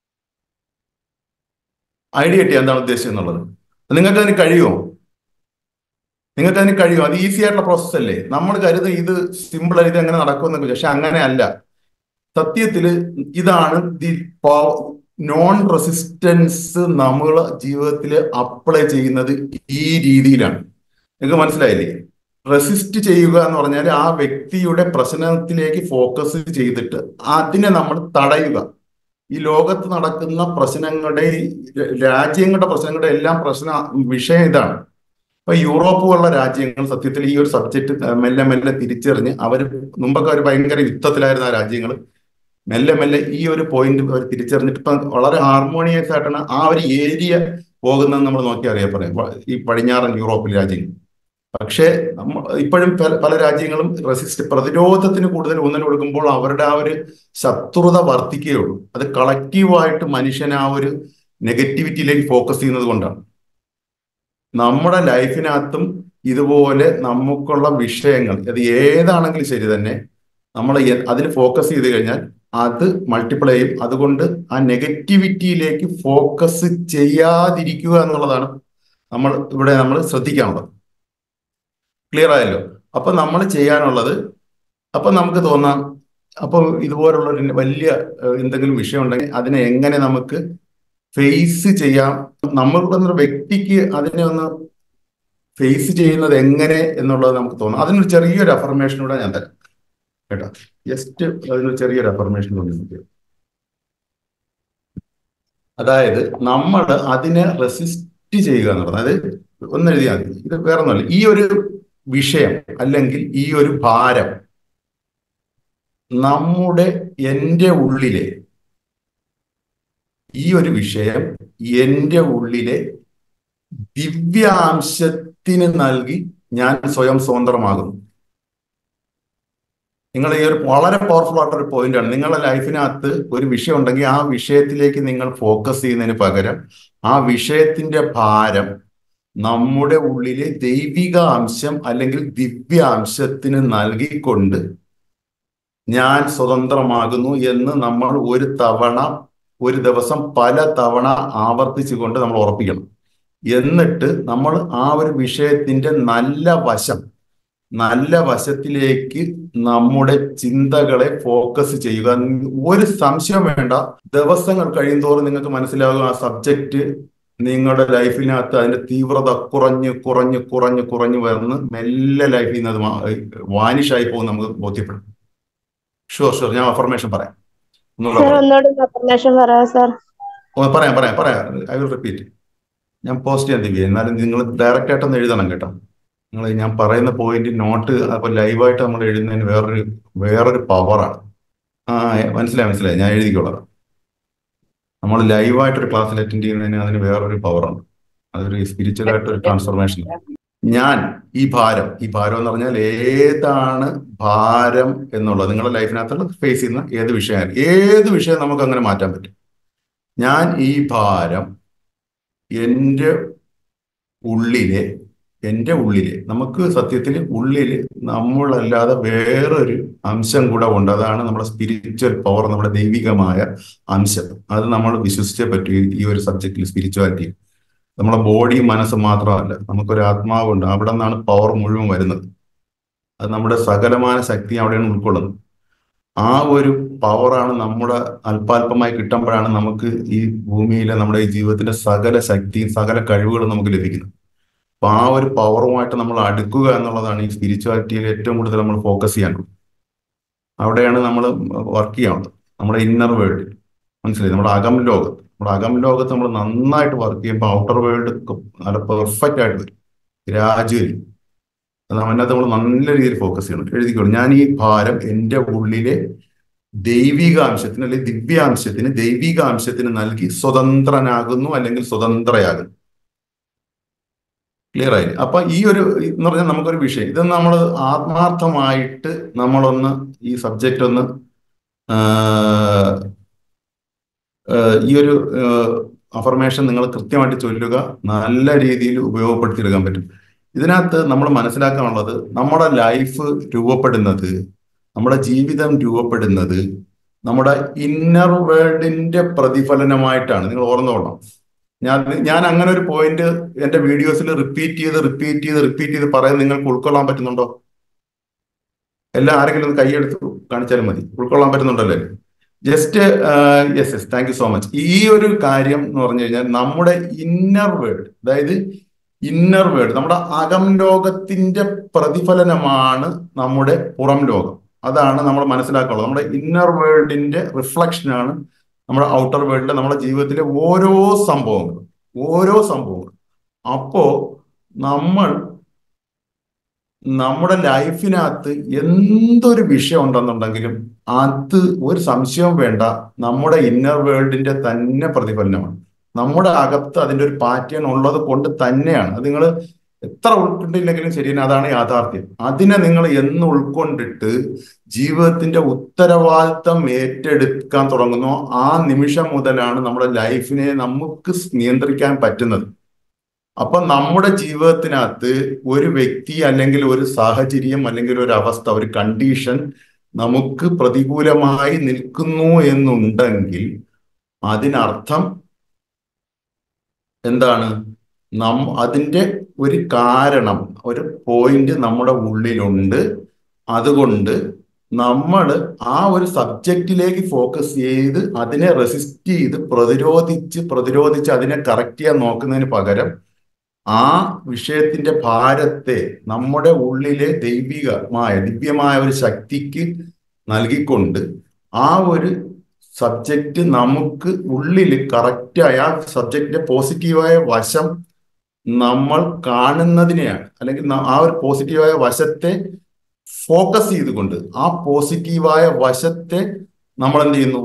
ഐഡിയ കിട്ടി എന്താണ് ഉദ്ദേശിച്ചത് എന്നുള്ളത് നിങ്ങൾക്ക് അതിന് കഴിയുമോ നിങ്ങൾക്ക് അതിന് കഴിയുമോ അത് ഈസി ആയിട്ടുള്ള പ്രോസസ് അല്ലേ നമ്മൾ കരുതും ഇത് സിമ്പിൾ ആയിട്ട് എങ്ങനെ നടക്കുമെന്നൊക്കെ പക്ഷെ അങ്ങനെ അല്ല സത്യത്തില് ഇതാണ് ദി നോൺ റെസിസ്റ്റൻസ് നമ്മൾ ജീവിതത്തിൽ അപ്ലൈ ചെയ്യുന്നത് ഈ രീതിയിലാണ് നിങ്ങൾക്ക് മനസ്സിലായില്ലേ റെസിസ്റ്റ് ചെയ്യുക എന്ന് പറഞ്ഞാൽ ആ വ്യക്തിയുടെ പ്രശ്നത്തിലേക്ക് ഫോക്കസ് ചെയ്തിട്ട് അതിനെ നമ്മൾ തടയുക ഈ ലോകത്ത് നടക്കുന്ന പ്രശ്നങ്ങളുടെ രാജ്യങ്ങളുടെ പ്രശ്നങ്ങളുടെ എല്ലാം പ്രശ്ന വിഷയം ഇതാണ് ഇപ്പൊ യൂറോപ്പ് പോലുള്ള രാജ്യങ്ങൾ സത്യത്തിൽ ഈ ഒരു സബ്ജക്ട് മെല്ലെ മെല്ലെ തിരിച്ചറിഞ്ഞ് അവർ മുമ്പൊക്കെ അവർ ഭയങ്കര യുദ്ധത്തിലായിരുന്ന ആ രാജ്യങ്ങൾ മെല്ലെ മെല്ലെ ഈ ഒരു പോയിന്റ് അവർ തിരിച്ചറിഞ്ഞിട്ട് ഇപ്പം വളരെ ഹാർമോണിയസ് ആയിട്ടാണ് ആ ഒരു ഏരിയ പോകുന്നതെന്ന് നമ്മൾ നോക്കി അറിയാൻ പറയാം ഈ പടിഞ്ഞാറൻ യൂറോപ്പിലെ രാജ്യങ്ങൾ പക്ഷേ നമ്മ- ഇപ്പോഴും പല പല രാജ്യങ്ങളും റെസിസ്റ്റ് പ്രതിരോധത്തിന് കൂടുതൽ ഊന്നൽ കൊടുക്കുമ്പോൾ അവരുടെ ആ ഒരു ശത്രുത വർദ്ധിക്കുകയുള്ളൂ അത് കളക്റ്റീവായിട്ട് മനുഷ്യൻ ആ ഒരു നെഗറ്റിവിറ്റിയിലേക്ക് ഫോക്കസ് ചെയ്യുന്നത് കൊണ്ടാണ് നമ്മുടെ ലൈഫിനകത്തും ഇതുപോലെ നമുക്കുള്ള വിഷയങ്ങൾ അത് ഏതാണെങ്കിലും ശരി തന്നെ നമ്മൾ അതിന് ഫോക്കസ് ചെയ്ത് കഴിഞ്ഞാൽ അത് മൾട്ടിപ്ലൈ ചെയ്യും അതുകൊണ്ട് ആ നെഗറ്റിവിറ്റിയിലേക്ക് ഫോക്കസ് ചെയ്യാതിരിക്കുക എന്നുള്ളതാണ് നമ്മൾ ഇവിടെ നമ്മൾ ശ്രദ്ധിക്കാനുള്ളത് ക്ലിയർ ആയല്ലോ അപ്പൊ നമ്മൾ ചെയ്യാനുള്ളത് അപ്പൊ നമുക്ക് തോന്നാം അപ്പൊ ഇതുപോലുള്ള ഒരു വലിയ ഏഹ്, എന്തെങ്കിലും വിഷയം ഉണ്ടെങ്കിൽ അതിനെ എങ്ങനെ നമുക്ക് ഫേസ് ചെയ്യാം നമ്മളുടെ വ്യക്തിക്ക് അതിനെ ഒന്ന് ഫേസ് ചെയ്യുന്നത് എങ്ങനെ എന്നുള്ളത് നമുക്ക് തോന്നും അതിനൊരു ചെറിയൊരു അഫർമേഷൻ കൂടെ ഞാൻ തരാം കേട്ടോ ജസ്റ്റ് അതിനൊരു ചെറിയൊരു അഫർമേഷൻ കൊണ്ട് നമുക്ക് അതായത് നമ്മൾ അതിനെ റെസിസ്റ്റ് ചെയ്യുക എന്നുള്ളത് അതായത് ഒന്ന് എഴുതിയാൽ മതി ഇത് വേറെ ഒന്നുമല്ല ഈ ഒരു വിഷയം അല്ലെങ്കിൽ ഈ ഒരു ഭാരം നമ്മുടെ എൻ്റെ ഉള്ളിലെ ഈ ഒരു വിഷയം എൻ്റെ ഉള്ളിലെ ദിവ്യാംശത്തിന് നൽകി ഞാൻ സ്വയം സ്വതന്ത്രമാകുന്നു നിങ്ങൾ ഈ ഒരു വളരെ പവർഫുൾ ആയിട്ടൊരു പോയിന്റ് ആണ് നിങ്ങളുടെ ലൈഫിനകത്ത് ഒരു വിഷയം ഉണ്ടെങ്കിൽ ആ വിഷയത്തിലേക്ക് നിങ്ങൾ ഫോക്കസ് ചെയ്യുന്നതിന് പകരം ആ വിഷയത്തിന്റെ ഭാരം നമ്മുടെ ഉള്ളിലെ ദൈവിക അംശം അല്ലെങ്കിൽ ദിവ്യാംശത്തിന് നൽകിക്കൊണ്ട് ഞാൻ സ്വതന്ത്രമാകുന്നു എന്ന് നമ്മൾ ഒരു തവണ ഒരു ദിവസം പല തവണ ആവർത്തിച്ചുകൊണ്ട് നമ്മൾ ഉറപ്പിക്കണം എന്നിട്ട് നമ്മൾ ആ ഒരു വിഷയത്തിന്റെ നല്ല വശം നല്ല വശത്തിലേക്ക് നമ്മുടെ ചിന്തകളെ ഫോക്കസ് ചെയ്യുക ഒരു സംശയം വേണ്ട ദിവസങ്ങൾ കഴിയുന്തോറും നിങ്ങൾക്ക് മനസ്സിലാകും ആ സബ്ജക്റ്റ് നിങ്ങളുടെ ലൈഫിനകത്ത് അതിന്റെ തീവ്രത കുറഞ്ഞ് കുറഞ്ഞ് കുറഞ്ഞ് കുറഞ്ഞ് വരുന്ന മെല്ലെ ലൈഫിൽ നിന്ന് അത് വാനിഷായി പോകും നമുക്ക് ബോധ്യപ്പെടും ഷുവർ ഷുവർ ഞാൻ അഫർമേഷൻ പറയാം ഒന്നുകൂടെ സാർ പറയാം ഒന്നുകൂടി ഇൻഫർമേഷൻ പറയാം സാർ ഓ, പറയാം പറയാം പറയാം ഐ വിൽ റിപ്പീറ്റ് ഞാൻ പോസ്റ്റ് ചെയ്യാൻ ദിവ്യ എന്നാലും നിങ്ങൾ ഡയറക്റ്റ് ആയിട്ടൊന്ന് എഴുതണം കേട്ടോ നിങ്ങൾ ഞാൻ പറയുന്ന പോയിന്റ് നോട്ട് അപ്പൊ ലൈവായിട്ട് നമ്മൾ എഴുതുന്നതിന് വേറൊരു വേറൊരു പവറാണ് ആ ഏ, മനസ്സിലായി മനസ്സിലായി ഞാൻ എഴുതിക്കോളാം നമ്മൾ ലൈവായിട്ടൊരു ക്ലാസ്സിൽ അറ്റൻഡ് ചെയ്യുന്നതിന് അതിന് വേറൊരു പവറാണ് അതൊരു സ്പിരിച്വൽ ആയിട്ടൊരു ട്രാൻസ്ഫോർമേഷൻ ഞാൻ ഈ ഭാരം ഈ ഭാരം എന്ന് പറഞ്ഞാൽ ഏതാണ് ഭാരം എന്നുള്ളത് നിങ്ങളുടെ ലൈഫിനകത്തുള്ള ഫേസ് ചെയ്യുന്ന ഏത് വിഷയമാണ് ഏത് വിഷയം നമുക്ക് അങ്ങനെ മാറ്റാൻ പറ്റും ഞാൻ ഈ ഭാരം എൻ്റെ ഉള്ളിലെ എൻ്റെ ഉള്ളിലെ നമുക്ക് സത്യത്തിൽ ഉള്ളിൽ നമ്മളല്ലാതെ വേറൊരു അംശം കൂടെ ഉണ്ട് അതാണ് നമ്മുടെ സ്പിരിച്വൽ പവർ നമ്മുടെ ദൈവികമായ അംശം അത് നമ്മൾ വിശ്വസിച്ചേ പറ്റൂ ഈ- ഈ ഒരു സബ്ജക്റ്റിൽ സ്പിരിച്വാലിറ്റി നമ്മളെ ബോഡി മനസ്സ് മാത്രമല്ല നമുക്കൊരു ആത്മാവുണ്ട് അവിടെ നിന്നാണ് പവർ മുഴുവൻ വരുന്നത് അത് നമ്മുടെ സകലമായ ശക്തി അവിടെയാണ് ഉൾക്കൊള്ളുന്നത് ആ ഒരു പവറാണ് നമ്മുടെ അല്പാൽപമായി കിട്ടുമ്പോഴാണ് നമുക്ക് ഈ ഭൂമിയിലെ നമ്മുടെ ഈ ജീവിതത്തിന്റെ സകല ശക്തിയും സകല കഴിവുകളും നമുക്ക് ലഭിക്കുന്നത് അപ്പൊ ആ ഒരു പവറുമായിട്ട് നമ്മൾ അടുക്കുക എന്നുള്ളതാണ് ഈ സ്പിരിച്വാലിറ്റിയിൽ ഏറ്റവും കൂടുതൽ നമ്മൾ ഫോക്കസ് ചെയ്യാനുള്ളത് അവിടെയാണ് നമ്മൾ വർക്ക് ചെയ്യാനുള്ളത് നമ്മുടെ ഇന്നർ വേൾഡിൽ മനസ്സിലായി നമ്മുടെ അകം ലോകത്ത് നമ്മുടെ അകം ലോകത്ത് നമ്മൾ നന്നായിട്ട് വർക്ക് ചെയ്യുമ്പോൾ ഔട്ടർ വേൾഡ് നല്ല പെർഫെക്റ്റ് ആയിട്ട് വരും ഗ്രാജുവലി അത് അതിനകത്ത് നമ്മൾ നല്ല രീതിയിൽ ഫോക്കസ് ചെയ്യണം എഴുതിക്കോളൂ ഞാൻ ഈ ഭാരം എൻ്റെ ഉള്ളിലെ ദൈവികാംശത്തിന് അല്ലെങ്കിൽ ദിവ്യാംശത്തിന് ദൈവികാംശത്തിന് നൽകി സ്വതന്ത്രനാകുന്നു അല്ലെങ്കിൽ സ്വതന്ത്രയാകുന്നു ക്ലിയർ ആയി അപ്പൊ ഈ ഒരു എന്ന് പറഞ്ഞാൽ നമുക്കൊരു വിഷയം ഇത് നമ്മൾ ആത്മാർത്ഥമായിട്ട് നമ്മളൊന്ന് ഈ സബ്ജക്റ്റ് ഒന്ന് ആ, ആ, ഈ ഒരു അഫർമേഷൻ നിങ്ങൾ കൃത്യമായിട്ട് ചൊല്ലുക നല്ല രീതിയിൽ ഉപയോഗപ്പെടുത്തിയെടുക്കാൻ പറ്റും ഇതിനകത്ത് നമ്മൾ മനസ്സിലാക്കാനുള്ളത് നമ്മുടെ ലൈഫ് രൂപപ്പെടുന്നത് നമ്മുടെ ജീവിതം രൂപപ്പെടുന്നത് നമ്മുടെ ഇന്നർ വേൾഡിന്റെ പ്രതിഫലനമായിട്ടാണ് നിങ്ങൾ ഓർന്നുകൊള്ളണം ഞാൻ ഞാൻ അങ്ങനെ ഒരു പോയിന്റ് എന്റെ വീഡിയോസിൽ റിപ്പീറ്റ് ചെയ്ത് റിപ്പീറ്റ് ചെയ്ത് റിപ്പീറ്റ് ചെയ്ത് പറയാൻ നിങ്ങൾക്ക് ഉൾക്കൊള്ളാൻ പറ്റുന്നുണ്ടോ എല്ലാം ആരെങ്കിലും ഒന്ന് കൈയെടുത്ത് കാണിച്ചാലും മതി ഉൾക്കൊള്ളാൻ പറ്റുന്നുണ്ടല്ലേ just yes yes thank you so much ഈ ഒരു കാര്യം എന്ന് പറഞ്ഞു കഴിഞ്ഞാൽ നമ്മുടെ ഇന്നർ വേൾഡ് അതായത് ഇന്നർ വേൾഡ് നമ്മുടെ അകം ലോകത്തിന്റെ പ്രതിഫലനമാണ് നമ്മുടെ പുറം ലോകം അതാണ് നമ്മൾ മനസ്സിലാക്കാനുള്ളത് നമ്മുടെ ഇന്നർ വേൾഡിന്റെ റിഫ്ലക്ഷനാണ് നമ്മുടെ ഔട്ടർ വേൾഡിലെ നമ്മുടെ ജീവിതത്തിലെ ഓരോ സംഭവങ്ങളും ഓരോ സംഭവങ്ങളും അപ്പോ നമ്മൾ നമ്മുടെ ലൈഫിനകത്ത് എന്തൊരു വിഷയം ഉണ്ടെന്നുണ്ടെങ്കിലും അത് ഒരു സംശയവും വേണ്ട നമ്മുടെ ഇന്നർ വേൾഡിന്റെ തന്നെ പ്രതിഫലനമാണ് നമ്മുടെ അകത്ത് അതിന്റെ ഒരു പാറ്റേൺ ഉള്ളത് കൊണ്ട് തന്നെയാണ് അത് നിങ്ങൾ എത്ര ഉൾക്കൊണ്ടില്ലെങ്കിലും ശരി തന്നെ അതാണ് യാഥാർത്ഥ്യം അതിനെ നിങ്ങൾ എന്ന് ഉൾക്കൊണ്ടിട്ട് ജീവിതത്തിന്റെ ഉത്തരവാദിത്തം ഏറ്റെടുക്കാൻ തുടങ്ങുന്നോ ആ നിമിഷം മുതലാണ് നമ്മുടെ ലൈഫിനെ നമുക്ക് നിയന്ത്രിക്കാൻ പറ്റുന്നത് അപ്പൊ നമ്മുടെ ജീവിതത്തിനകത്ത് ഒരു വ്യക്തി അല്ലെങ്കിൽ ഒരു സാഹചര്യം അല്ലെങ്കിൽ ഒരു അവസ്ഥ ഒരു കണ്ടീഷൻ നമുക്ക് പ്രതികൂലമായി നിൽക്കുന്നു എന്നുണ്ടെങ്കിൽ അതിനർത്ഥം എന്താണ് നം അതിന്റെ ഒരു കാരണം ഒരു പോയിന്റ് നമ്മുടെ ഉള്ളിലുണ്ട് അതുകൊണ്ട് നമ്മൾ ആ ഒരു സബ്ജക്റ്റിലേക്ക് ഫോക്കസ് ചെയ്ത് അതിനെ റെസിസ്റ്റ് ചെയ്ത് പ്രതിരോധിച്ച് പ്രതിരോധിച്ച് അതിനെ കറക്റ്റ് ചെയ്യാൻ നോക്കുന്നതിന് പകരം ആ വിഷയത്തിന്റെ ഭാരത്തെ നമ്മുടെ ഉള്ളിലെ ദൈവികമായ ദിവ്യമായ ഒരു ശക്തിക്ക് നൽകിക്കൊണ്ട് ആ ഒരു സബ്ജക്റ്റ് നമുക്ക് ഉള്ളിൽ കറക്റ്റായ ആ സബ്ജക്റ്റിന്റെ പോസിറ്റീവായ വശം നമ്മൾ കാണുന്നതിനെയാണ് അല്ലെങ്കിൽ ന- ആ ഒരു പോസിറ്റീവായ വശത്തെ ഫോക്കസ് ചെയ്തുകൊണ്ട് ആ പോസിറ്റീവായ വശത്തെ നമ്മൾ എന്ത് ചെയ്യുന്നു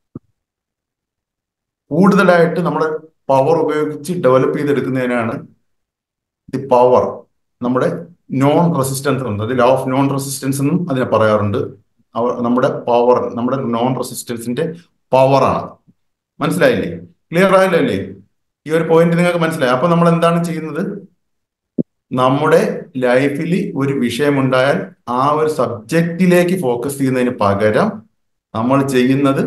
കൂടുതലായിട്ട് നമ്മുടെ പവർ ഉപയോഗിച്ച് ഡെവലപ്പ് ചെയ്തെടുക്കുന്നതിനാണ് ദി പവർ നമ്മുടെ നോൺ റെസിസ്റ്റൻസ് ഉണ്ട് അത് ലോ ഓഫ് നോൺ റെസിസ്റ്റൻസ് എന്നും അതിനെ പറയാറുണ്ട് അവ നമ്മുടെ പവർ നമ്മുടെ നോൺ റെസിസ്റ്റൻസിന്റെ പവറാണ് മനസ്സിലായില്ലേ ക്ലിയർ ആയില്ലല്ലേ ഈ ഒരു പോയിന്റ് നിങ്ങൾക്ക് മനസ്സിലായി അപ്പൊ നമ്മൾ എന്താണ് ചെയ്യുന്നത് നമ്മുടെ ലൈഫിൽ ഒരു വിഷയമുണ്ടായാൽ ആ ഒരു സബ്ജക്റ്റിലേക്ക് ഫോക്കസ് ചെയ്യുന്നതിന് പകരം നമ്മൾ ചെയ്യുന്നത്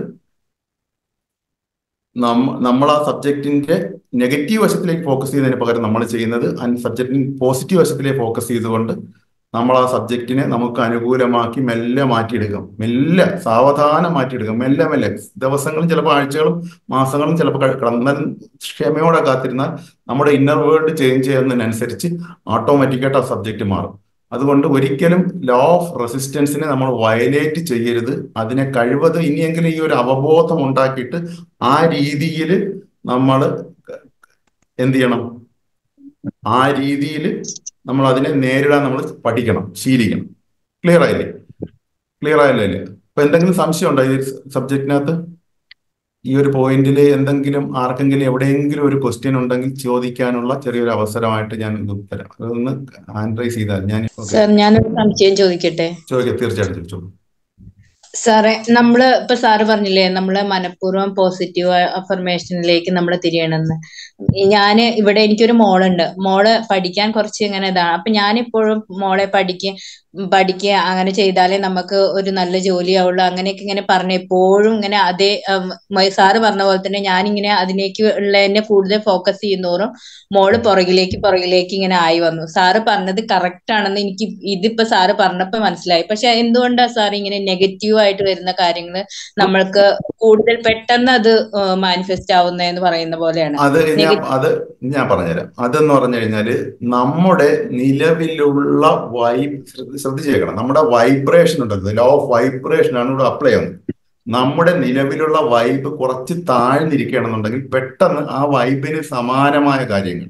നമ്മ നമ്മൾ ആ സബ്ജക്റ്റിന്റെ നെഗറ്റീവ് വശത്തിലേക്ക് ഫോക്കസ് ചെയ്യുന്നതിന് പകരം നമ്മൾ ചെയ്യുന്നത് ആ സബ്ജക്റ്റിന് പോസിറ്റീവ് വശത്തിലേക്ക് ഫോക്കസ് ചെയ്തുകൊണ്ട് നമ്മൾ ആ സബ്ജക്റ്റിനെ നമുക്ക് അനുകൂലമാക്കി മെല്ലെ മാറ്റിയെടുക്കാം മെല്ലെ സാവധാനം മാറ്റിയെടുക്കാം മെല്ലെ മെല്ലെ ദിവസങ്ങളും ചിലപ്പോൾ ആഴ്ചകളും മാസങ്ങളും ചിലപ്പോൾ കടന്നാൽ ക്ഷമയോടെ കാത്തിരുന്നാൽ നമ്മുടെ ഇന്നർ വേൾഡ് ചേഞ്ച് ചെയ്യുന്നതിനനുസരിച്ച് ഓട്ടോമാറ്റിക്കായിട്ട് ആ സബ്ജക്റ്റ് മാറും അതുകൊണ്ട് ഒരിക്കലും ലോ ഓഫ് റെസിസ്റ്റൻസിനെ നമ്മൾ വയലേറ്റ് ചെയ്യരുത് അതിനെ കഴിവത് ഇനിയെങ്കിലും ഈ ഒരു അവബോധം ഉണ്ടാക്കിയിട്ട് ആ രീതിയിൽ നമ്മൾ എന്ത് ചെയ്യണം ആ രീതിയിൽ നമ്മൾ അതിനെ നേരിടാൻ നമ്മൾ പഠിക്കണം ശീലിക്കണം ക്ലിയർ ആയില്ലേ ക്ലിയർ ആയില്ലേ അല്ലേ അപ്പൊ എന്തെങ്കിലും സംശയം ഉണ്ടോ ഈ സബ്ജക്റ്റിനകത്ത് ഈ ഒരു പോയിന്റിൽ എന്തെങ്കിലും ആർക്കെങ്കിലും എവിടെയെങ്കിലും ഒരു ക്വസ്റ്റ്യൻ ഉണ്ടെങ്കിൽ ചോദിക്കാനുള്ള ചെറിയൊരു അവസരമായിട്ട് ഞാൻ ഇത് തരാം അതൊന്ന് ഹാൻഡ് റൈസ് ചെയ്താൽ ഞാൻ ഓക്കെ സാർ ഞാനൊരു സംശയം ചോദിക്കട്ടെ ചോദിക്കാം തീർച്ചയായിട്ടും ചോദിച്ചോളൂ സാറേ നമ്മള് ഇപ്പൊ സാറ് പറഞ്ഞില്ലേ നമ്മള് മനഃപൂർവ്വം പോസിറ്റീവ് അഫർമേഷനിലേക്ക് നമ്മൾ തിരിയണമെന്ന് ഞാന് ഇവിടെ എനിക്കൊരു മോളുണ്ട് മോള് പഠിക്കാൻ കുറച്ച് ഇങ്ങനെ ഇതാണ് അപ്പൊ ഞാനിപ്പോഴും മോളെ പഠിക്ക പഠിക്കുക അങ്ങനെ ചെയ്താലേ നമുക്ക് ഒരു നല്ല ജോലിയാവുള്ളൂ അങ്ങനെയൊക്കെ ഇങ്ങനെ പറഞ്ഞ് എപ്പോഴും ഇങ്ങനെ അതേ ഉം, മ- സാറ് പറഞ്ഞ പോലെ തന്നെ ഞാനിങ്ങനെ അതിലേക്ക് ഉള്ളതിനെ കൂടുതൽ ഫോക്കസ് ചെയ്യുന്നോറും മോള് പുറകിലേക്ക് പുറകിലേക്ക് ഇങ്ങനെ ആയി വന്നു സാറ് പറഞ്ഞത് കറക്റ്റ് ആണെന്ന് എനിക്ക് ഇതിപ്പോ സാറ് പറഞ്ഞപ്പോ മനസ്സിലായി പക്ഷെ എന്തുകൊണ്ടാ സാർ ഇങ്ങനെ നെഗറ്റീവ് ആയിട്ട് വരുന്ന കാര്യങ്ങൾ നമ്മൾക്ക് കൂടുതൽ പെട്ടെന്ന് അത് മാനിഫെസ്റ്റ് ആവുന്നതെന്ന് പറയുന്ന പോലെയാണ് അത് ഞാൻ നെഗറ്റീവ് അത് ഞാൻ പറഞ്ഞുതരാം അതെന്ന് പറഞ്ഞു കഴിഞ്ഞാല് നമ്മുടെ നിലവിലുള്ള വൈബ് ശ്രദ്ധിച്ചേക്കണം നമ്മുടെ വൈബ്രേഷൻ ഉണ്ടല്ലോ ലോ ഓഫ് വൈബ്രേഷൻ ആണ് ഇവിടെ അപ്ലൈ ചെയ്യുന്നത് നമ്മുടെ നിലവിലുള്ള വൈബ് കുറച്ച് താഴ്ന്നിരിക്കുകയാണെന്നുണ്ടെങ്കിൽ പെട്ടെന്ന് ആ വൈബിന് സമാനമായ കാര്യങ്ങൾ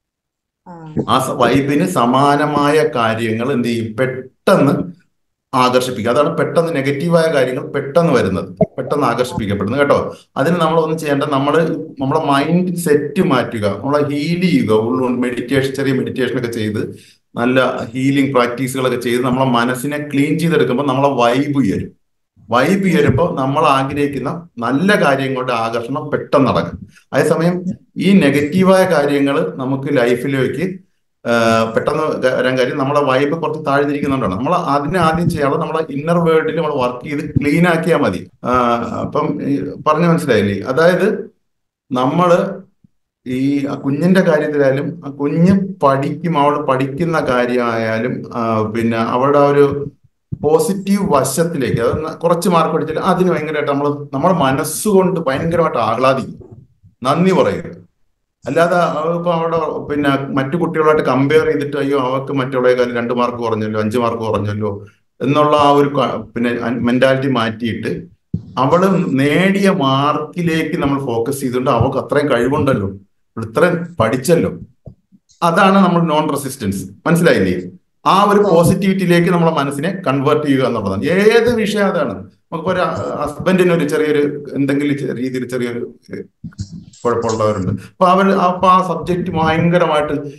ആ സ- വൈബിന് സമാനമായ കാര്യങ്ങൾ എന്ത് ചെയ്യും പെട്ടെന്ന് ആകർഷിപ്പിക്കുക അതാണ് പെട്ടെന്ന് നെഗറ്റീവായ കാര്യങ്ങൾ പെട്ടെന്ന് വരുന്നത് പെട്ടെന്ന് ആകർഷിപ്പിക്കപ്പെടുന്നത് കേട്ടോ അതിന് നമ്മൾ ഒന്നും ചെയ്യേണ്ട നമ്മൾ നമ്മളെ മൈൻഡ് സെറ്റ് മാറ്റുക നമ്മളെ ഹീൽ ചെയ്യുക ഉള്ളു മെഡിറ്റേഷൻ ചെറിയ മെഡിറ്റേഷൻ ഒക്കെ ചെയ്ത് നല്ല ഹീലിംഗ് പ്രാക്ടീസുകളൊക്കെ ചെയ്ത് നമ്മളെ മനസ്സിനെ ക്ലീൻ ചെയ്തെടുക്കുമ്പോൾ നമ്മളെ വൈബ് ഉയരും വൈബ് ഉയരുമ്പോൾ നമ്മൾ ആഗ്രഹിക്കുന്ന നല്ല കാര്യങ്ങളുടെ ആകർഷണം പെട്ടെന്ന് നടക്കും അതേസമയം ഈ നെഗറ്റീവായ കാര്യങ്ങൾ നമുക്ക് ലൈഫിലേക്ക് പെട്ടെന്ന് വരാൻ കാര്യം നമ്മളെ വൈബ് കുറച്ച് താഴ്ന്നിരിക്കുന്നുണ്ടാണ് നമ്മൾ അതിനെ ആദ്യം ചെയ്യാതെ നമ്മളെ ഇന്നർ വേൾഡിൽ നമ്മൾ വർക്ക് ചെയ്ത് ക്ലീൻ ആക്കിയാൽ മതി ആ, അപ്പം ഈ പറഞ്ഞു മനസ്സിലായില്ലേ അതായത് നമ്മള് ഈ ആ കുഞ്ഞിന്റെ കാര്യത്തിലായാലും ആ കുഞ്ഞ് പഠിക്കും അവൾ പഠിക്കുന്ന കാര്യമായാലും ആ, പിന്നെ അവളുടെ ആ ഒരു പോസിറ്റീവ് വശത്തിലേക്ക് അത് ന- കുറച്ച് മാർക്ക് പഠിച്ചാൽ അതിന് ഭയങ്കരമായിട്ട് നമ്മൾ നമ്മുടെ മനസ്സുകൊണ്ട് ഭയങ്കരമായിട്ട് ആഹ്ലാദിക്കും നന്ദി പറയുക അല്ലാതെ ഇപ്പൊ അവിടെ പിന്നെ മറ്റു കുട്ടികളായിട്ട് കമ്പയർ ചെയ്തിട്ട് അയ്യോ അവർക്ക് മറ്റുള്ളവരെക്കാൾ രണ്ട് മാർക്ക് കുറഞ്ഞല്ലോ അഞ്ച് മാർക്ക് കുറഞ്ഞല്ലോ എന്നുള്ള ആ ഒരു ക- പിന്നെ മെന്റാലിറ്റി മാറ്റിയിട്ട് അവള് നേടിയ മാർക്കിലേക്ക് നമ്മൾ ഫോക്കസ് ചെയ്തുകൊണ്ട് അവൾക്ക് അത്രയും കഴിവുണ്ടല്ലോ അവൾ ഇത്രയും പഠിച്ചല്ലോ അതാണ് നമ്മൾ നോൺ റെസിസ്റ്റൻസ് മനസ്സിലായില്ലേ ആ ഒരു പോസിറ്റിവിറ്റിയിലേക്ക് നമ്മളെ മനസ്സിനെ കൺവേർട്ട് ചെയ്യുക എന്നുള്ളതാണ് ഏത് വിഷയം അതാണ് നമുക്കിപ്പോ ഒരു ഹസ്ബൻഡിന് ഒരു ചെറിയൊരു എന്തെങ്കിലും ചെ- രീതിയിൽ ചെറിയൊരു ഏഹ്, കുഴപ്പമുള്ളവരുണ്ട് അപ്പൊ അവർ അപ്പൊ ആ സബ്ജക്റ്റ് ഭയങ്കരമായിട്ട്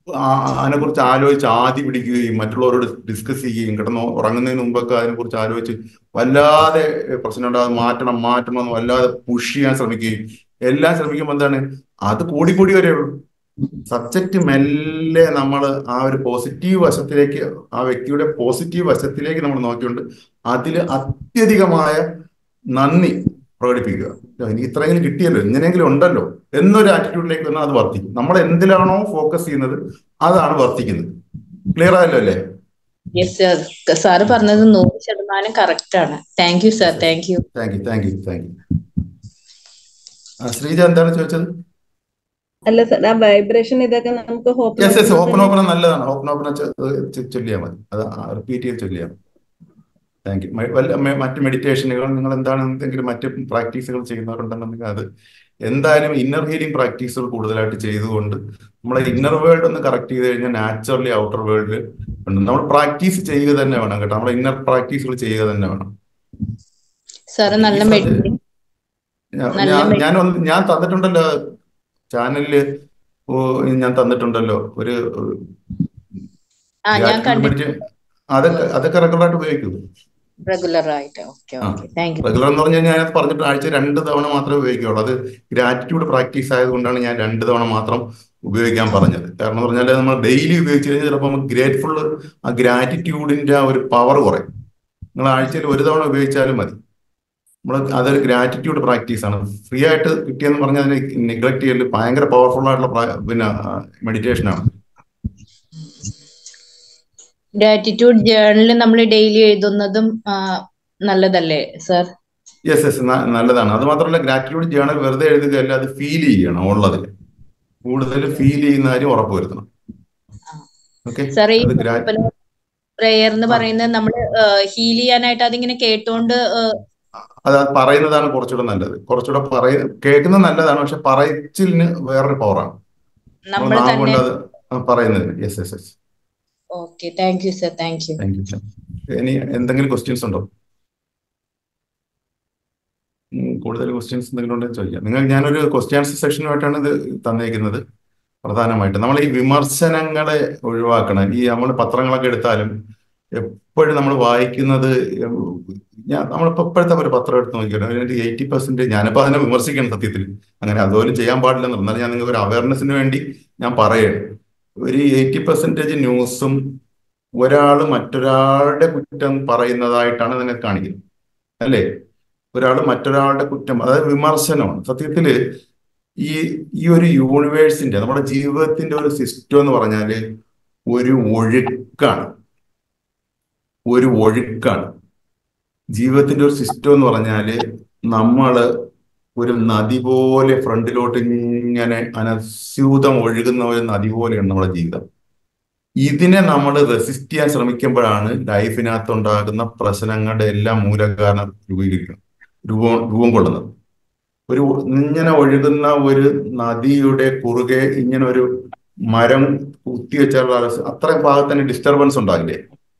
അതിനെ കുറിച്ച് ആലോചിച്ച് ആദ്യ പിടിക്കുകയും മറ്റുള്ളവരോട് ഡിസ്കസ് ചെയ്യുകയും കിടന്ന് ഉറങ്ങുന്നതിന് മുമ്പൊക്കെ അതിനെ കുറിച്ച് ആലോചിച്ച് വല്ലാതെ പ്രശ്നം ഉണ്ടാകും മാറ്റണം മാറ്റണം എന്ന് വല്ലാതെ പുഷ് ചെയ്യാൻ ശ്രമിക്കുകയും എല്ലാം ശ്രമിക്കുമ്പോൾ എന്താണ് അത് കൂടിക്കൂടി വരെയുള്ളൂ സബ്ജക്റ്റ് മെല്ലെ നമ്മൾ ആ ഒരു പോസിറ്റീവ് വശത്തിലേക്ക് ആ വ്യക്തിയുടെ പോസിറ്റീവ് വശത്തിലേക്ക് നമ്മൾ നോക്കിക്കൊണ്ട് അതിൽ അത്യധികമായ നന്ദി പ്രകടിപ്പിക്കുക എനിക്ക് ഇത്രയെങ്കിലും കിട്ടിയല്ലോ എങ്ങനെയെങ്കിലും ഉണ്ടല്ലോ എന്നൊരു ആറ്റിറ്റ്യൂഡിലേക്ക് വന്നാൽ അത് വർദ്ധിക്കും നമ്മൾ എന്തിലാണോ ഫോക്കസ് ചെയ്യുന്നത് അതാണ് വർദ്ധിക്കുന്നത് ക്ലിയർ ആയല്ലോ അല്ലേ യെസ് സർ സാറ് പറഞ്ഞത് നൂറ് ശതമാനം കറക്റ്റ് ആണ് thank you sir thank you thank you thank you thank you Sreeja എന്താണ് ചോദിച്ചത് അല്ല സാർ ആ വൈബ്രേഷൻ ഇതൊക്കെ നമുക്ക് yes yes open hope open നല്ലതാണ് ഓപ്പൺ ഓപ്പൺ ചൊല്ലിയാൽ മതി അത് റിപ്പീറ്റ് ചെയ്ത് ചൊല്ലിയാൽ മതി താങ്ക് യു വല്ല മെ- മറ്റ് മെഡിറ്റേഷനുകൾ നിങ്ങൾ എന്താണ് എന്തെങ്കിലും മറ്റ് പ്രാക്ടീസുകൾ ചെയ്യുന്നവരുണ്ടെന്നുണ്ടെങ്കിൽ അത് എന്തായാലും ഇന്നർ ഹീലിംഗ് പ്രാക്ടീസുകൾ കൂടുതലായിട്ട് ചെയ്തുകൊണ്ട് നമ്മളെ ഇന്നർ വേൾഡ് ഒന്ന് കറക്റ്റ് ചെയ്ത് കഴിഞ്ഞാൽ നാച്ചുറലി ഔട്ടർ വേൾഡ് ഉണ്ട് നമ്മൾ പ്രാക്ടീസ് ചെയ്യുക തന്നെ വേണം കേട്ടോ നമ്മൾ ഇന്നർ പ്രാക്ടീസുകൾ ചെയ്യുക തന്നെ വേണം സാറ് നല്ല ഈ മെഡി സമയത്ത് ഞാൻ നല്ല ഞാൻ- മെഡി ഞാൻ ഒന്ന് ഞാൻ തന്നിട്ടുണ്ടല്ലോ ചാനലില് ഓ, ഞാൻ തന്നിട്ടുണ്ടല്ലോ ഒരു ആ ഞാൻ ഗ്രാറ്റിറ്റ്യൂഡ് കണ്ടിട്ട് മെഡിറ്റേഷൻ അതൊക്കെ അതൊക്കെ റെഗുലറായിട്ട് ഉപയോഗിക്കും റെഗുലർ ആയിട്ട് ഓക്കെ ആ ഓക്കെ താങ്ക് യു റെഗുലർ എന്ന് പറഞ്ഞു കഴിഞ്ഞാൽ ഞാൻ പറഞ്ഞിട്ട് ആഴ്ച രണ്ട് തവണ മാത്രമേ ഉപയോഗിക്കുകയുള്ളൂ അത് ഗ്രാറ്റിറ്റ്യൂഡ് പ്രാക്ടീസ് ആയതുകൊണ്ടാണ് ഞാൻ രണ്ട് തവണ മാത്രം ഉപയോഗിക്കാൻ പറഞ്ഞത് കാരണം എന്ന് പറഞ്ഞാൽ നമ്മൾ ഡെയിലി ഉപയോഗിച്ച് കഴിഞ്ഞാൽ ചിലപ്പോൾ നമുക്ക് ഗ്രേറ്റ്ഫുൾ ആ ഗ്രാറ്റിറ്റ്യൂഡിന്റെ ആ ഒരു പവർ കുറയും നിങ്ങൾ ആഴ്ചയിൽ ഒരു തവണ ഉപയോഗിച്ചാലും മതി നമ്മൾ അതൊരു ഗ്രാറ്റിറ്റ്യൂഡ് പ്രാക്ടീസ് ആണ് ഫ്രീ ആയിട്ട് കിട്ടിയെന്ന് പറഞ്ഞാൽ അതിനെ നെഗ്ലക്ട് ചെയ്യൽ ഭയങ്കര പവർഫുൾ ആയിട്ടുള്ള പ്രാ- പിന്നെ മെഡിറ്റേഷൻ ആണ് ഗ്രാറ്റിറ്റ്യൂഡ് ജേർണൽ നമ്മൾ ഡെയിലി എഴുതുന്നതും ആ, നല്ലതല്ലേ സർ യെസ് യെസ് നല്ലതാണ് അത് മാത്രമല്ല ഗ്രാറ്റിറ്റ്യൂഡ് ജേണൽ വെറുതെ എഴുതുകയല്ല അത് ഫീൽ ചെയ്യണം ഉള്ളതിൽ കൂടുതൽ ഫീൽ ചെയ്യുന്ന കാര്യം ഉറപ്പുവരുത്തണം ഓക്കെ സാർ ഈ അത് ഗ്രാ പ്രെയർ എന്ന് ആ. പറയുന്നത് നമ്മൾ ഹീൽ ചെയ്യാനായിട്ട് അതിങ്ങനെ കേട്ടോണ്ട് ആ, അത് പറയുന്നതാണ് കുറച്ചുകൂടെ നല്ലത് കുറച്ചുകൂടെ പറയ കേൾക്കുന്നത് നല്ലതാണ് പക്ഷെ പറച്ചിലിന് വേറൊരു പവറാണ് നമ്മൾ നമ്മൾ നാം തന്നെ കൊണ്ട് അത് പറയുന്നതിന് yes yes yes okay thank you sir thank you thank you ഇനി എന്തെങ്കിലും ക്വസ്റ്റ്യൻസ് ഉണ്ടോ ഉം, കൂടുതൽ ക്വസ്റ്റ്യൻസ് എന്തെങ്കിലും ഉണ്ടെങ്കിൽ ചോദിക്കാം നിങ്ങൾ ഞാനൊരു ക്വസ്റ്റ്യൻസ് സെക്ഷനുമായിട്ടാണ് ഇത് തന്നേക്കുന്നത് പ്രധാനമായിട്ട് നമ്മൾ ഈ വിമർശനങ്ങളെ ഒഴിവാക്കണം ഈ നമ്മൾ പത്രങ്ങളൊക്കെ എടുത്താലും എപ്പോഴും നമ്മൾ വായിക്കുന്നത് ഞാൻ നമ്മളിപ്പോൾ ഇപ്പോഴത്തെ ഒരു പത്രം എടുത്ത് നോക്കിയാലും അതിനൊരു എയ്റ്റി പെർസെന്റ് ഞാനിപ്പോൾ അതിനെ വിമർശിക്കണം സത്യത്തിൽ അങ്ങനെ അതുപോലും ചെയ്യാൻ പാടില്ലെന്ന് എന്നാലും ഞാൻ നിങ്ങൾക്ക് ഒരു അവയർനെസ്സിന് വേണ്ടി ഞാൻ പറയണം ഒരു എയ്റ്റി പെർസെന്റേജ് ന്യൂസും ഒരാൾ മറ്റൊരാളുടെ കുറ്റം പറയുന്നതായിട്ടാണ് ഇതിനെ കാണിക്കുന്നത് അല്ലേ ഒരാൾ മറ്റൊരാളുടെ കുറ്റം അതായത് വിമർശനമാണ് സത്യത്തില് ഈ ഈ ഒരു യൂണിവേഴ്സിന്റെ നമ്മുടെ ജീവിതത്തിന്റെ ഒരു സിസ്റ്റം എന്ന് പറഞ്ഞാല് ഒരു ഒഴുക്കാണ് ഒരു ഒഴുക്കാണ് ജീവിതത്തിന്റെ ഒരു സിസ്റ്റം എന്ന് പറഞ്ഞാല് നമ്മള് ഒരു നദി പോലെ ഫ്രണ്ടിലോട്ട് ഇങ്ങനെ അനസ്യൂതം ഒഴുകുന്ന ഒരു നദി പോലെയാണ് നമ്മുടെ ജീവിതം ഇതിനെ നമ്മൾ റെസിസ്റ്റ് ചെയ്യാൻ ശ്രമിക്കുമ്പോഴാണ് ലൈഫിനകത്ത് ഉണ്ടാകുന്ന പ്രശ്നങ്ങളുടെ എല്ലാം മൂലകാരണം രൂപീകരിക്കുന്നത് രൂപം രൂപം കൊള്ളുന്നത് ഒരു ഇങ്ങനെ ഒഴുകുന്ന ഒരു നദിയുടെ കുറുകെ ഇങ്ങനെ ഒരു മരം കുത്തിവെച്ചാൽ അത്രയും ഭാഗത്തിന് ഡിസ്റ്റർബൻസ് ഉണ്ടാകില്ലേ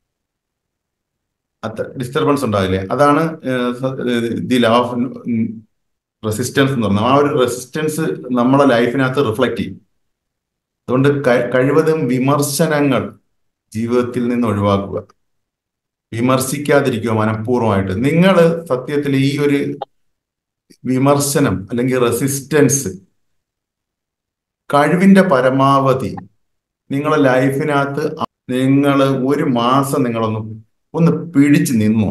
അത്ര ഡിസ്റ്റർബൻസ് ഉണ്ടാകില്ലേ അതാണ് ദി ലോ ഓഫ് റെസിസ്റ്റൻസ് എന്ന് പറഞ്ഞാൽ ആ ഒരു റെസിസ്റ്റൻസ് നമ്മളെ ലൈഫിനകത്ത് റിഫ്ലക്ട് ചെയ്യും അതുകൊണ്ട് ക- കഴിവതും വിമർശനങ്ങൾ ജീവിതത്തിൽ നിന്ന് ഒഴിവാക്കുക വിമർശിക്കാതിരിക്കുക മനഃപൂർവ്വമായിട്ട് നിങ്ങൾ സത്യത്തിൽ ഈ ഒരു വിമർശനം അല്ലെങ്കിൽ റെസിസ്റ്റൻസ് കഴിവിന്റെ പരമാവധി നിങ്ങളെ ലൈഫിനകത്ത് നിങ്ങൾ ഒരു മാസം നിങ്ങളൊന്ന് ഒന്ന് പിടിച്ചു നിന്നു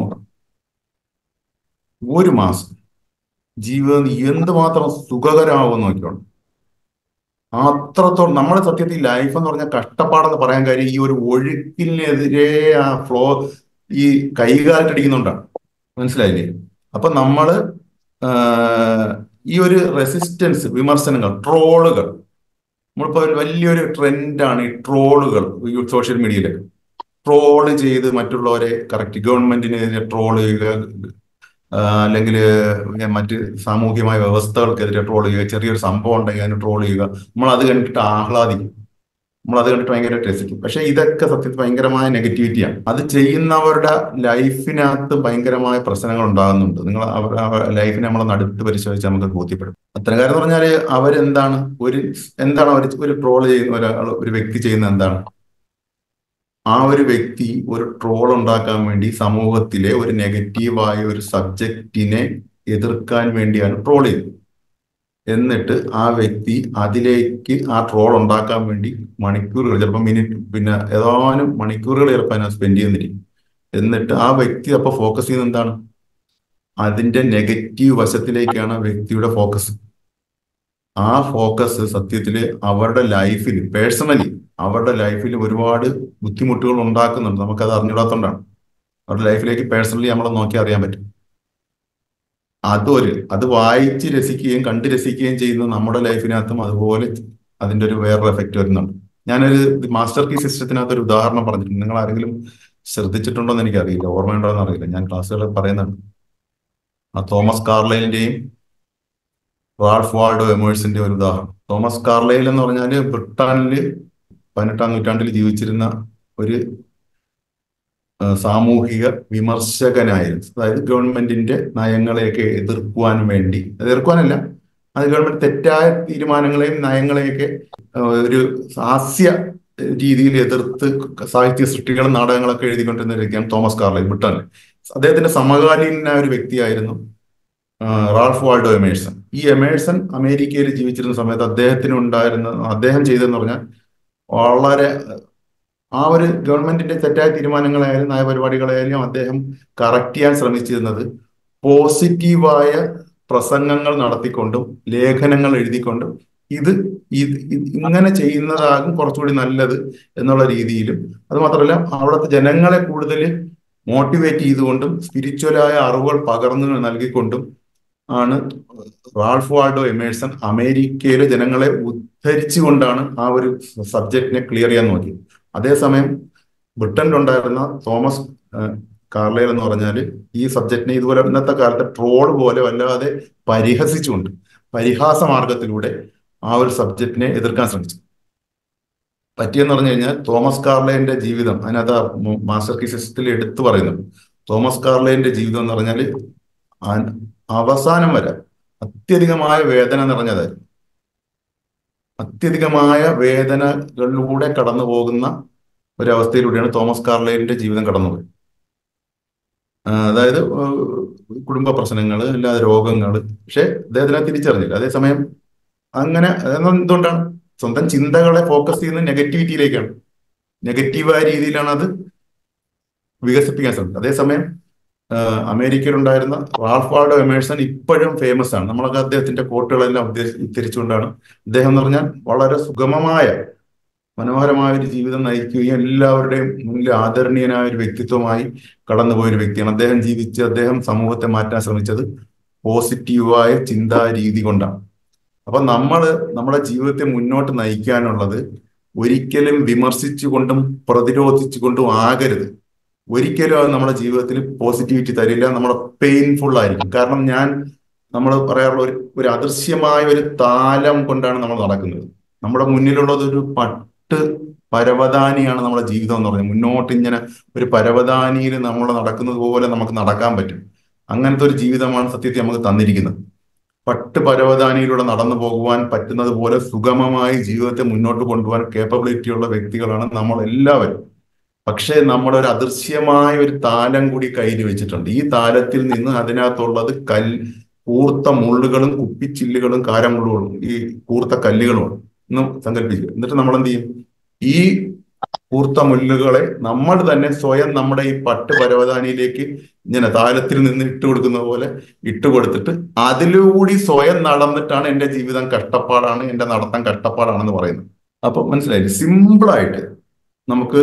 ഒരു മാസം ജീവിതം എന്തുമാത്രം സുഖകരമാവും നോക്കിയോണം അത്രത്തോളം നമ്മുടെ സത്യത്തിൽ ലൈഫ് എന്ന് പറഞ്ഞാൽ കഷ്ടപ്പാടെന്ന് പറയാൻ കാര്യം ഈ ഒരു ഒഴുക്കിനെതിരെ ആ ഫ്ലോ ഈ കൈകാലിട്ടടിക്കുന്നുണ്ടാണ് മനസ്സിലായില്ലേ അപ്പൊ നമ്മള് ആഹ്, ഈ ഒരു റെസിസ്റ്റൻസ് വിമർശനങ്ങൾ ട്രോളുകൾ നമ്മളിപ്പോ ഒരു വലിയൊരു ട്രെൻഡാണ് ഈ ട്രോളുകൾ ഈ സോഷ്യൽ മീഡിയയിൽ ട്രോള് ചെയ്ത് മറ്റുള്ളവരെ കറക്റ്റ് ഗവൺമെന്റിനെതിരെ ട്രോൾ ചെയ്യുക അല്ലെങ്കിൽ മറ്റ് സാമൂഹികമായ വ്യവസ്ഥകൾക്കെതിരെ ട്രോൾ ചെയ്യുക ചെറിയൊരു സംഭവം ഉണ്ടെങ്കിൽ അതിന് ട്രോൾ ചെയ്യുക നമ്മൾ അത് കണ്ടിട്ട് ആഹ്ലാദിക്കും നമ്മൾ അത് കണ്ടിട്ട് ഭയങ്കര രസിക്കും പക്ഷെ ഇതൊക്കെ സത്യത്തിൽ ഭയങ്കരമായ നെഗറ്റിവിറ്റിയാണ് അത് ചെയ്യുന്നവരുടെ ലൈഫിനകത്ത് ഭയങ്കരമായ പ്രശ്നങ്ങൾ ഉണ്ടാകുന്നുണ്ട് നിങ്ങൾ അവരുടെ ലൈഫിനെ നമ്മൾ നടുത്ത് പരിശോധിച്ച് നമുക്ക് ബോധ്യപ്പെടും അത്തരം കാര്യം എന്ന് പറഞ്ഞാൽ അവരെന്താണ് ഒരു എന്താണ് അവർ ഒരു ട്രോൾ ചെയ്യുന്ന ഒരാൾ ഒരു വ്യക്തി ചെയ്യുന്ന എന്താണ് ആ ഒരു വ്യക്തി ഒരു ട്രോൾ ഉണ്ടാക്കാൻ വേണ്ടി സമൂഹത്തിലെ ഒരു നെഗറ്റീവായ ഒരു സബ്ജക്റ്റിനെ എതിർക്കാൻ വേണ്ടിയാണ് ട്രോൾ ചെയ്യുന്നത് എന്നിട്ട് ആ വ്യക്തി അതിലേക്ക് ആ ട്രോൾ ഉണ്ടാക്കാൻ വേണ്ടി മണിക്കൂറുകൾ ചിലപ്പോൾ മിനിറ്റ് പിന്നെ ഏതാനും മണിക്കൂറുകൾ ചിലപ്പോൾ അതിനെ സ്പെൻഡ് ചെയ്യുന്നിരിക്കും എന്നിട്ട് ആ വ്യക്തി അപ്പൊ ഫോക്കസ് ചെയ്യുന്നത് എന്താണ് അതിന്റെ നെഗറ്റീവ് വശത്തിലേക്കാണ് ആ വ്യക്തിയുടെ ഫോക്കസ് ആ ഫോക്കസ് സത്യത്തിൽ അവരുടെ ലൈഫിൽ പേഴ്സണലി അവരുടെ ലൈഫിൽ ഒരുപാട് ബുദ്ധിമുട്ടുകൾ ഉണ്ടാക്കുന്നുണ്ട് നമുക്കത് അറിഞ്ഞിടാത്തോണ്ടാണ് അവരുടെ ലൈഫിലേക്ക് പേഴ്സണലി നമ്മളെ നോക്കി അറിയാൻ പറ്റും അതൊരു അത് വായിച്ച് രസിക്കുകയും കണ്ട് രസിക്കുകയും ചെയ്യുന്ന നമ്മുടെ ലൈഫിനകത്തും അതുപോലെ അതിന്റെ ഒരു വേറൊരു എഫക്റ്റ് വരുന്നുണ്ട് ഞാനൊരു മാസ്റ്റർ കീ സിസ്റ്റത്തിനകത്ത് ഒരു ഉദാഹരണം പറഞ്ഞിട്ടുണ്ട് നിങ്ങൾ ആരെങ്കിലും ശ്രദ്ധിച്ചിട്ടുണ്ടോ എന്ന് എനിക്കറിയില്ല ഓർമ്മയുണ്ടോ എന്ന് അറിയില്ല ഞാൻ ക്ലാസ്സുകളിൽ പറയുന്നുണ്ട് ആ തോമസ് കാർലൈലിന്റെയും റാൾഫ് വാൾഡോ എമേഴ്സിന്റെ ഒരു ഉദാഹരണം തോമസ് കാർലൈൽ എന്ന് പറഞ്ഞാല് ബ്രിട്ടനില് പതിനെട്ടാം നൂറ്റാണ്ടിൽ ജീവിച്ചിരുന്ന ഒരു ആ, സാമൂഹിക വിമർശകനായിരുന്നു അതായത് ഗവൺമെന്റിന്റെ നയങ്ങളെയൊക്കെ എതിർക്കുവാൻ വേണ്ടി എതിർക്കുവാനല്ല അത് ഗവൺമെന്റ് തെറ്റായ തീരുമാനങ്ങളെയും നയങ്ങളെയൊക്കെ ആ, ഒരു ഹാസ്യ രീതിയിൽ എതിർത്ത് സാഹിത്യ സൃഷ്ടികളും നാടകങ്ങളൊക്കെ എഴുതിക്കൊണ്ടിരുന്ന ഒരു വ്യക്തിയാണ് തോമസ് കാർലൈൽ ബ്രിട്ടനിൽ അദ്ദേഹത്തിന്റെ സമകാലീനായ ഒരു വ്യക്തിയായിരുന്നു ആ, റാൾഫ് വാൾഡോ എമേഴ്സൺ ഈ എമേഴ്സൺ അമേരിക്കയിൽ ജീവിച്ചിരുന്ന സമയത്ത് അദ്ദേഹത്തിന് ഉണ്ടായിരുന്ന അദ്ദേഹം ചെയ്തതെന്ന് പറഞ്ഞാൽ വളരെ ആ ഒരു ഗവൺമെന്റിന്റെ തെറ്റായ തീരുമാനങ്ങളായാലും നയപരിപാടികളായാലും അദ്ദേഹം കറക്റ്റ് ചെയ്യാൻ ശ്രമിച്ചിരുന്നത് പോസിറ്റീവായ പ്രസംഗങ്ങൾ നടത്തിക്കൊണ്ടും ലേഖനങ്ങൾ എഴുതിക്കൊണ്ടും ഇത് ഇത് ഇത് ഇങ്ങനെ ചെയ്യുന്നതാകും കുറച്ചുകൂടി നല്ലത് എന്നുള്ള രീതിയിലും അത് മാത്രമല്ല അവിടുത്തെ ജനങ്ങളെ കൂടുതൽ മോട്ടിവേറ്റ് ചെയ്തുകൊണ്ടും സ്പിരിച്വലായ അറിവുകൾ പകർന്നു നൽകിക്കൊണ്ടും ആണ് റാൾഫ് വാൾഡോ എമേഴ്സൺ അമേരിക്കയിലെ ജനങ്ങളെ ഉദ്ധരിച്ചുകൊണ്ടാണ് ആ ഒരു സബ്ജക്റ്റിനെ ക്ലിയർ ചെയ്യാൻ നോക്കിയത് അതേസമയം ബ്രിട്ടനിലുണ്ടായിരുന്ന തോമസ് കാർലൈൽ എന്ന് പറഞ്ഞാൽ ഈ സബ്ജക്റ്റിനെ ഇതുപോലെ ഇന്നത്തെ കാലത്തെ ട്രോൾ പോലെ വല്ലാതെ പരിഹസിച്ചുകൊണ്ട് പരിഹാസ മാർഗത്തിലൂടെ ആ ഒരു സബ്ജക്റ്റിനെ എതിർക്കാൻ ശ്രമിച്ചു പറ്റിയെന്ന് പറഞ്ഞു കഴിഞ്ഞാൽ തോമസ് കാർലൈന്റെ ജീവിതം അതിനകത്ത് ആ മാസ്റ്റർ കീ സിസ്റ്റത്തിൽ എടുത്തു പറയുന്നു തോമസ് കാർലൈന്റെ ജീവിതം എന്ന് പറഞ്ഞാൽ അവസാനം വരെ അത്യധികമായ വേദന നിറഞ്ഞതായിരുന്നു അത്യധികമായ വേദനകളിലൂടെ കടന്നു പോകുന്ന ഒരവസ്ഥയിലൂടെയാണ് തോമസ് കാർലൈലിന്റെ ജീവിതം കടന്നുപോയത് അതായത് കുടുംബ പ്രശ്നങ്ങൾ അല്ലാതെ രോഗങ്ങൾ പക്ഷെ അദ്ദേഹത്തിനെ തിരിച്ചറിഞ്ഞില്ല അതേസമയം അങ്ങനെ എന്തുകൊണ്ടാണ് സ്വന്തം ചിന്തകളെ ഫോക്കസ് ചെയ്യുന്നത് നെഗറ്റിവിറ്റിയിലേക്കാണ് നെഗറ്റീവായ രീതിയിലാണ് അത് വികസിപ്പിക്കാൻ ശ്രമിച്ചത് അതേസമയം അമേരിക്കയിലുണ്ടായിരുന്ന റാൾഫ് വാൾഡോ എമേഴ്സൺ ഇപ്പോഴും ഫേമസ് ആണ് നമ്മളൊക്കെ അദ്ദേഹത്തിന്റെ കോട്ടുകളെല്ലാം ഉദ്ധരിച്ചുകൊണ്ടാണ് അദ്ദേഹം എന്ന് പറഞ്ഞാൽ വളരെ സുഗമമായ മനോഹരമായ ഒരു ജീവിതം നയിക്കുകയും എല്ലാവരുടെയും മുന്നിൽ ആദരണീയനായ ഒരു വ്യക്തിത്വമായി കടന്നുപോയ ഒരു വ്യക്തിയാണ് അദ്ദേഹം ജീവിച്ച് അദ്ദേഹം സമൂഹത്തെ മാറ്റാൻ ശ്രമിച്ചത് പോസിറ്റീവായ ചിന്താ രീതി കൊണ്ടാണ് അപ്പൊ നമ്മൾ നമ്മുടെ ജീവിതത്തെ മുന്നോട്ട് നയിക്കാനുള്ളത് ഒരിക്കലും വിമർശിച്ചുകൊണ്ടും പ്രതിരോധിച്ചുകൊണ്ടും ആകരുത് ഒരിക്കലും അത് നമ്മുടെ ജീവിതത്തിൽ പോസിറ്റിവിറ്റി തരില്ല നമ്മുടെ പെയിൻഫുൾ ആയിരിക്കും കാരണം ഞാൻ നമ്മൾ പറയാറുള്ള ഒരു ഒരു അദൃശ്യമായ ഒരു താലം കൊണ്ടാണ് നമ്മൾ നടക്കുന്നത് നമ്മുടെ മുന്നിലുള്ളത് ഒരു പട്ട് പരവതാനിയാണ് നമ്മുടെ ജീവിതം എന്ന് പറഞ്ഞത് മുന്നോട്ട് ഇങ്ങനെ ഒരു പരവതാനിയിൽ നമ്മൾ നടക്കുന്നത് പോലെ നമുക്ക് നടക്കാൻ പറ്റും അങ്ങനത്തെ ഒരു ജീവിതമാണ് സത്യത്തിൽ നമുക്ക് തന്നിരിക്കുന്നത് പട്ട് പരവതാനിയിലൂടെ നടന്നു പോകുവാൻ പറ്റുന്നത് പോലെ സുഗമമായി ജീവിതത്തെ മുന്നോട്ട് കൊണ്ടുപോകാൻ കേപ്പബിലിറ്റി ഉള്ള വ്യക്തികളാണ് നമ്മൾ എല്ലാവരും പക്ഷേ നമ്മുടെ ഒരു അദൃശ്യമായ ഒരു താലം കൂടി കയ്യിൽ വെച്ചിട്ടുണ്ട് ഈ താലത്തിൽ നിന്ന് അതിനകത്തുള്ളത് കൽ കൂർത്ത മുള്ളുകളും കുപ്പിച്ചില്ലുകളും കാരമുള്ളുകളും ഈ കൂർത്ത കല്ലുകളുമാണ് എന്ന് സങ്കല്പിക്കുക എന്നിട്ട് നമ്മൾ എന്ത് ചെയ്യും ഈ കൂർത്ത മുല്ലുകളെ നമ്മൾ തന്നെ സ്വയം നമ്മുടെ ഈ പട്ട് പരവതാനിയിലേക്ക് ഇങ്ങനെ താലത്തിൽ നിന്ന് ഇട്ട് കൊടുക്കുന്ന പോലെ ഇട്ട് കൊടുത്തിട്ട് അതിലൂടി സ്വയം നടന്നിട്ടാണ് എൻ്റെ ജീവിതം കഷ്ടപ്പാടാണ് എൻ്റെ നടത്തം കഷ്ടപ്പാടാണെന്ന് പറയുന്നത് അപ്പൊ മനസ്സിലായി സിമ്പിളായിട്ട് നമുക്ക്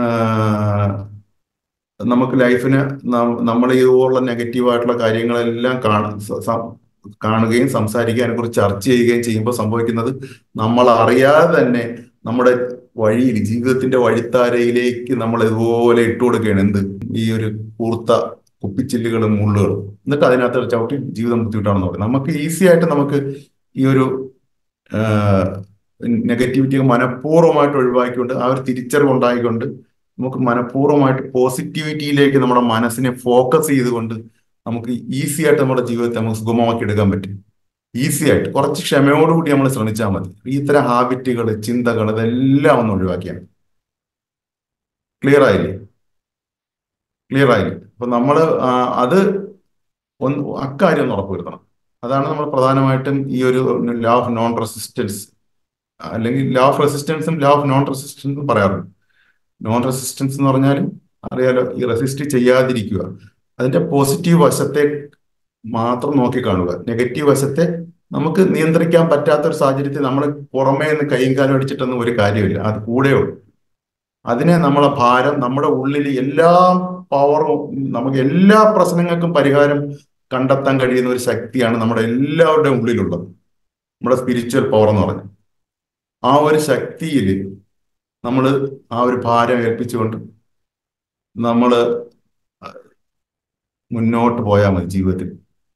നമുക്ക് ലൈഫിന് നമ്മൾ ഇതുപോലുള്ള നെഗറ്റീവായിട്ടുള്ള കാര്യങ്ങളെല്ലാം കാണുകയും സംസാരിക്കുകയും കുറിച്ച് ചർച്ച ചെയ്യുകയും ചെയ്യുമ്പോൾ സംഭവിക്കുന്നത് നമ്മൾ അറിയാതെ തന്നെ നമ്മുടെ വഴിയിൽ ജീവിതത്തിന്റെ വഴിത്താരയിലേക്ക് നമ്മൾ ഇതുപോലെ ഇട്ട് കൊടുക്കുകയാണ് എന്ത് ഈ ഒരു കൂർത്ത കുപ്പിച്ചില്ലുകളും മുള്ളുകളും എന്നിട്ട് അതിനകത്ത് ചവിട്ടി ജീവിതം ബുദ്ധിമുട്ടാണെന്ന് പറയും നമുക്ക് ഈസി ആയിട്ട് നമുക്ക് ഈ ഒരു നെഗറ്റിവിറ്റി മനഃപൂർവ്വമായിട്ട് ഒഴിവാക്കിക്കൊണ്ട് ആ ഒരു തിരിച്ചറിവ് ഉണ്ടായിക്കൊണ്ട് നമുക്ക് മനഃപൂർവ്വമായിട്ട് പോസിറ്റിവിറ്റിയിലേക്ക് നമ്മുടെ മനസ്സിനെ ഫോക്കസ് ചെയ്തുകൊണ്ട് നമുക്ക് ഈസി ആയിട്ട് നമ്മുടെ ജീവിതത്തെ നമുക്ക് സുഗമമാക്കി എടുക്കാൻ പറ്റും ഈസി ആയിട്ട് കുറച്ച് ക്ഷമയോടുകൂടി നമ്മൾ ശ്രമിച്ചാൽ മതി ഇത്തരം ഹാബിറ്റുകൾ ചിന്തകൾ ഇതെല്ലാം ഒന്ന് ഒഴിവാക്കിയാൽ ക്ലിയർ ആയില്ലേ ക്ലിയർ ആയില്ലേ അപ്പൊ നമ്മൾ അത് ഒന്ന് അക്കാര്യം ഒന്ന് ഉറപ്പുവരുത്തണം അതാണ് നമ്മൾ പ്രധാനമായിട്ടും ഈ ഒരു ലോ ഓഫ് നോൺ റെസിസ്റ്റൻസ് അല്ലെങ്കിൽ ലോ ഓഫ് റെസിസ്റ്റൻസും ലോ ഓഫ് നോൺ റെസിസ്റ്റൻസും പറയാറുണ്ട് നോൺ റെസിസ്റ്റൻസ് എന്ന് പറഞ്ഞാൽ അറിയാലോ ഈ റെസിസ്റ്റ് ചെയ്യാതിരിക്കുക അതിന്റെ പോസിറ്റീവ് വശത്തെ മാത്രം നോക്കി കാണുക നെഗറ്റീവ് വശത്തെ നമുക്ക് നിയന്ത്രിക്കാൻ പറ്റാത്ത ഒരു സാഹചര്യത്തിൽ നമ്മൾ പുറമേ നിന്ന് കൈയും കാലും അടിച്ചിട്ടൊന്നും ഒരു കാര്യമില്ല അത് കൂടെയുള്ളൂ അതിനെ നമ്മളെ ഭാരം നമ്മുടെ ഉള്ളിൽ എല്ലാ പവറും നമുക്ക് എല്ലാ പ്രശ്നങ്ങൾക്കും പരിഹാരം കണ്ടെത്താൻ കഴിയുന്ന ഒരു ശക്തിയാണ് നമ്മുടെ എല്ലാവരുടെയും ഉള്ളിലുള്ളത് നമ്മുടെ സ്പിരിച്വൽ പവർ എന്ന് പറഞ്ഞത് ആ ഒരു ശക്തിയിൽ നമ്മൾ ആ ഒരു ഭാരം ഏൽപ്പിച്ചുകൊണ്ട് നമ്മൾ മുന്നോട്ട് പോയാൽ മതി ജീവിതത്തിൽ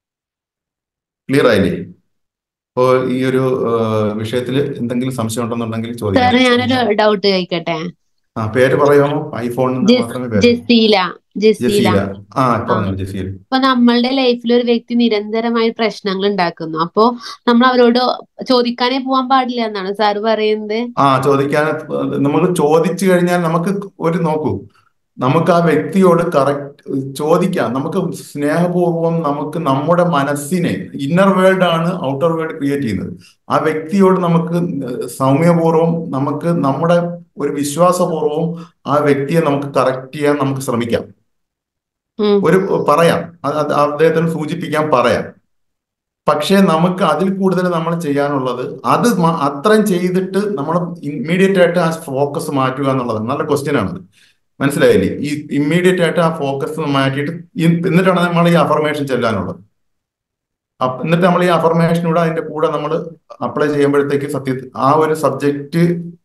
ക്ലിയർ ആയില്ലേ അപ്പോ ഈ ഒരു വിഷയത്തിൽ എന്തെങ്കിലും സംശയം ഉണ്ടെന്നുണ്ടെങ്കിൽ സാറേ ചോദിക്കാം ഞാനൊരു ഡൗട്ട് ചോദിക്കട്ടെ ആ പേര് പറയാമോ ഐഫോണിൽ നിന്ന് ജസ്- മാത്രമേ പേര് ജസീല ജസീല ജസീല ആ പറഞ്ഞോ ജസീല ഇപ്പൊ നമ്മളുടെ ലൈഫിൽ ഒരു വ്യക്തി നിരന്തരമായി പ്രശ്നങ്ങൾ ഉണ്ടാക്കുന്നു അപ്പോ നമ്മൾ അവരോട് ചോദിക്കാനേ പോവാൻ പാടില്ല എന്നാണ് സാർ പറയുന്നത് ആ ചോദിക്കാൻ നമ്മൾ ചോദിച്ചു കഴിഞ്ഞാൽ നമുക്ക് ഒരു നോക്കൂ നമുക്ക് ആ വ്യക്തിയോട് കറക്റ്റ് ചോദിക്കാം നമുക്ക് സ്നേഹപൂർവ്വം നമുക്ക് നമ്മുടെ മനസ്സിനെ ഇന്നർ വേൾഡ് ആണ് ഔട്ടർ വേൾഡ് ക്രിയേറ്റ് ചെയ്യുന്നത് ആ വ്യക്തിയോട് നമുക്ക് സൗമ്യപൂർവ്വം നമുക്ക് നമ്മുടെ ഒരു വിശ്വാസപൂർവ്വം ആ വ്യക്തിയെ നമുക്ക് കറക്റ്റ് ചെയ്യാൻ നമുക്ക് ശ്രമിക്കാം ഉം. ഒരു പറയാം അത് അത് അദ്ദേഹത്തിന് സൂചിപ്പിക്കാൻ പറയാം പക്ഷേ നമുക്ക് അതിൽ കൂടുതൽ നമ്മൾ ചെയ്യാനുള്ളത് അത് മ- അത്രയും ചെയ്തിട്ട് നമ്മൾ ഇമ്മീഡിയറ്റ് ആയിട്ട് ആ ഫോക്കസ് മാറ്റുക എന്നുള്ളതാണ് നല്ല ക്വസ്റ്റ്യൻ ആണ് മനസ്സിലായില്ലേ ഈ ഇമ്മീഡിയറ്റ് ആയിട്ട് ആ ഫോക്കസ് മാറ്റിയിട്ട് ഈ- എന്നിട്ടാണ് നമ്മൾ ഈ അഫർമേഷൻ ചെല്ലാനുള്ളത് അപ്പ- എന്നിട്ട് നമ്മൾ ഈ അഫർമേഷനൂടെ അതിന്റെ കൂടെ നമ്മൾ അപ്ലൈ ചെയ്യുമ്പോഴത്തേക്ക് സത്യ ആ ഒരു സബ്ജക്റ്റ്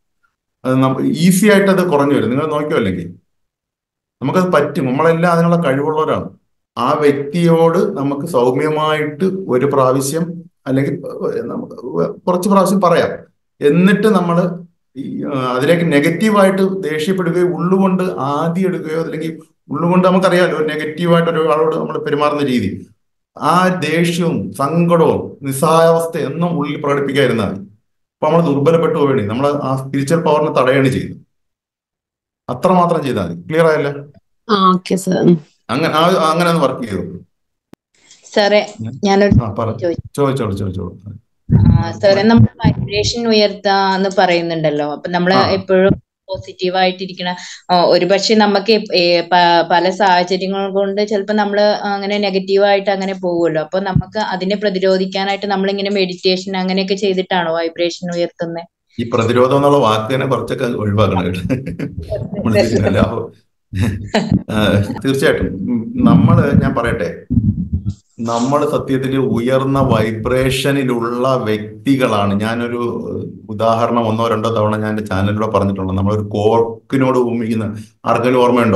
ഈസി ആയിട്ട് അത് കുറഞ്ഞു വരും നിങ്ങൾ നോക്കിയോ അല്ലെങ്കിൽ നമുക്കത് പറ്റും നമ്മളെല്ലാം അതിനുള്ള കഴിവുള്ളവരാണ് ആ വ്യക്തിയോട് നമുക്ക് സൗമ്യമായിട്ട് ഒരു പ്രാവശ്യം അല്ലെങ്കിൽ നമുക്ക് കുറച്ച് പ്രാവശ്യം പറയാം എന്നിട്ട് നമ്മൾ അതിലേക്ക് നെഗറ്റീവായിട്ട് ദേഷ്യപ്പെടുകയോ ഉള്ളുകൊണ്ട് ആദ്യം എടുക്കുകയോ അല്ലെങ്കിൽ ഉള്ളുകൊണ്ട് നമുക്കറിയാലോ ഒരു നെഗറ്റീവായിട്ട് ഒരാളോട് നമ്മൾ പെരുമാറുന്ന രീതി ആ ദേഷ്യവും സങ്കടവും നിസ്സഹായാവസ്ഥ എന്നും ഉള്ളിൽ പ്രകടിപ്പിക്കാതിരുന്നാൽ മതി അപ്പൊ നമ്മൾ ദുർബലപ്പെട്ടു പോവുകയാണ് നമ്മൾ ആ സ്പിരിച്വൽ പവറിനെ തടയാണ് ചെയ്യുന്നത് അത്രമാത്രം ചെയ്താൽ മതി ക്ലിയർ ആയല്ലേ ആ ഓക്കെ സാർ അങ്ങനെ ആ അങ്ങനെ ഒന്ന് വർക്ക് ചെയ്തു സാറേ ഞാനൊരു ആ പറ ചോദിച്ചു. ചോദിച്ചോളൂ ചോദിച്ചോളൂ ആ, സാറേ നമ്മൾ വൈബ്രേഷൻ ഉയർത്താന്ന് പറയുന്നുണ്ടല്ലോ അപ്പൊ നമ്മള് ആ. എപ്പോഴും പോസിറ്റീവ് ആയിട്ടിരിക്കണ ആ, ഒരുപക്ഷെ നമുക്ക് എപ്- ഏ, പ- പല സാഹചര്യങ്ങൾ കൊണ്ട് ചിലപ്പോൾ നമ്മൾ അങ്ങനെ നെഗറ്റീവ് ആയിട്ട് അങ്ങനെ പോകുമല്ലോ അപ്പൊ നമുക്ക് അതിനെ പ്രതിരോധിക്കാനായിട്ട് നമ്മൾ ഇങ്ങനെ മെഡിറ്റേഷൻ അങ്ങനെയൊക്കെ ചെയ്തിട്ടാണോ വൈബ്രേഷൻ ഉയർത്തുന്നത് ഈ പ്രതിരോധം എന്നുള്ള വാക്ക് തന്നെ കുറച്ചൊക്കെ ഒഴിവാക്കണം കേട്ടോ മനസ്സിലായില്ല അപ്പൊ, ആ, തീർച്ചയായിട്ടും ഉം, നമ്മള് ഞാൻ പറയട്ടെ നമ്മൾ സത്യത്തിൽ ഉയർന്ന വൈബ്രേഷനിലുള്ള വ്യക്തികളാണ് ഞാനൊരു ഉദാഹരണം ഒന്നോ രണ്ടോ തവണ ഞാൻ എന്റെ ചാനലിലൂടെ പറഞ്ഞിട്ടുണ്ട് നമ്മളൊരു കോർക്കിനോട് ഉപമിക്കുന്ന ആർക്കെങ്കിലും ഓർമ്മയുണ്ടോ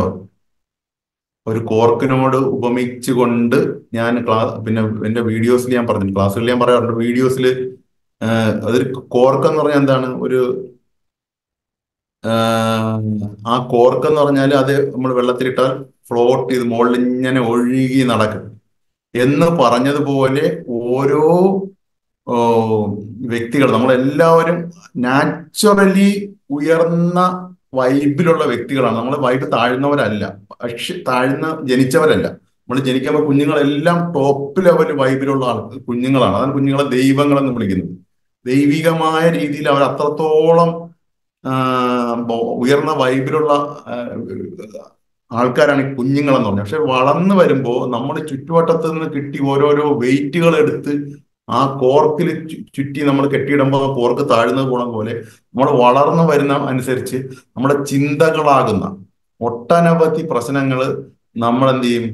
ഒരു കോർക്കിനോട് ഉപമിച്ചുകൊണ്ട് ഞാൻ ക്ലാ പിന്നെ എന്റെ വീഡിയോസിൽ ഞാൻ പറഞ്ഞു ക്ലാസ്സുകളിൽ ഞാൻ പറയാറുണ്ട് വീഡിയോസിൽ അതൊരു കോർക്ക് എന്ന് പറഞ്ഞാൽ എന്താണ് ഒരു ആഹ് ആ കോർക്ക് എന്ന് പറഞ്ഞാൽ അത് നമ്മൾ വെള്ളത്തിലിട്ടാൽ ഫ്ലോട്ട് ചെയ്ത് മുകളിൽ ഇങ്ങനെ ഒഴുകി നടക്കും എന്ന് പറഞ്ഞതുപോലെ ഓരോ വ്യക്തികൾ നമ്മളെല്ലാവരും നാച്ചുറലി ഉയർന്ന വൈബിലുള്ള വ്യക്തികളാണ് നമ്മൾ വൈബ് താഴ്ന്നവരല്ല പക്ഷെ താഴ്ന്ന ജനിച്ചവരല്ല നമ്മൾ ജനിക്കുമ്പോൾ കുഞ്ഞുങ്ങളെല്ലാം ടോപ്പ് ലെവൽ വൈബിലുള്ള ആൾ കുഞ്ഞുങ്ങളാണ് അതാണ് കുഞ്ഞുങ്ങളെ ദൈവങ്ങളെന്ന് വിളിക്കുന്നത് ദൈവികമായ രീതിയിൽ അവർ അത്രത്തോളം ആ, ബോ- ഉയർന്ന വൈബിലുള്ള ആ, ആൾക്കാരാണ് ഈ കുഞ്ഞുങ്ങൾ എന്ന് പറഞ്ഞത് പക്ഷെ വളർന്നു വരുമ്പോൾ നമ്മുടെ ചുറ്റുവട്ടത്ത് നിന്ന് കിട്ടി ഓരോരോ വെയിറ്റുകൾ എടുത്ത് ആ കോർക്കിൽ ചുറ്റി നമ്മൾ കെട്ടിയിടുമ്പോൾ ആ കോർക്ക് താഴ്ന്നത് പോണ പോലെ നമ്മൾ വളർന്നു വരുന്ന അനുസരിച്ച് നമ്മുടെ ചിന്തകളാകുന്ന ഒട്ടനവധി പ്രശ്നങ്ങൾ നമ്മൾ എന്ത് ചെയ്യും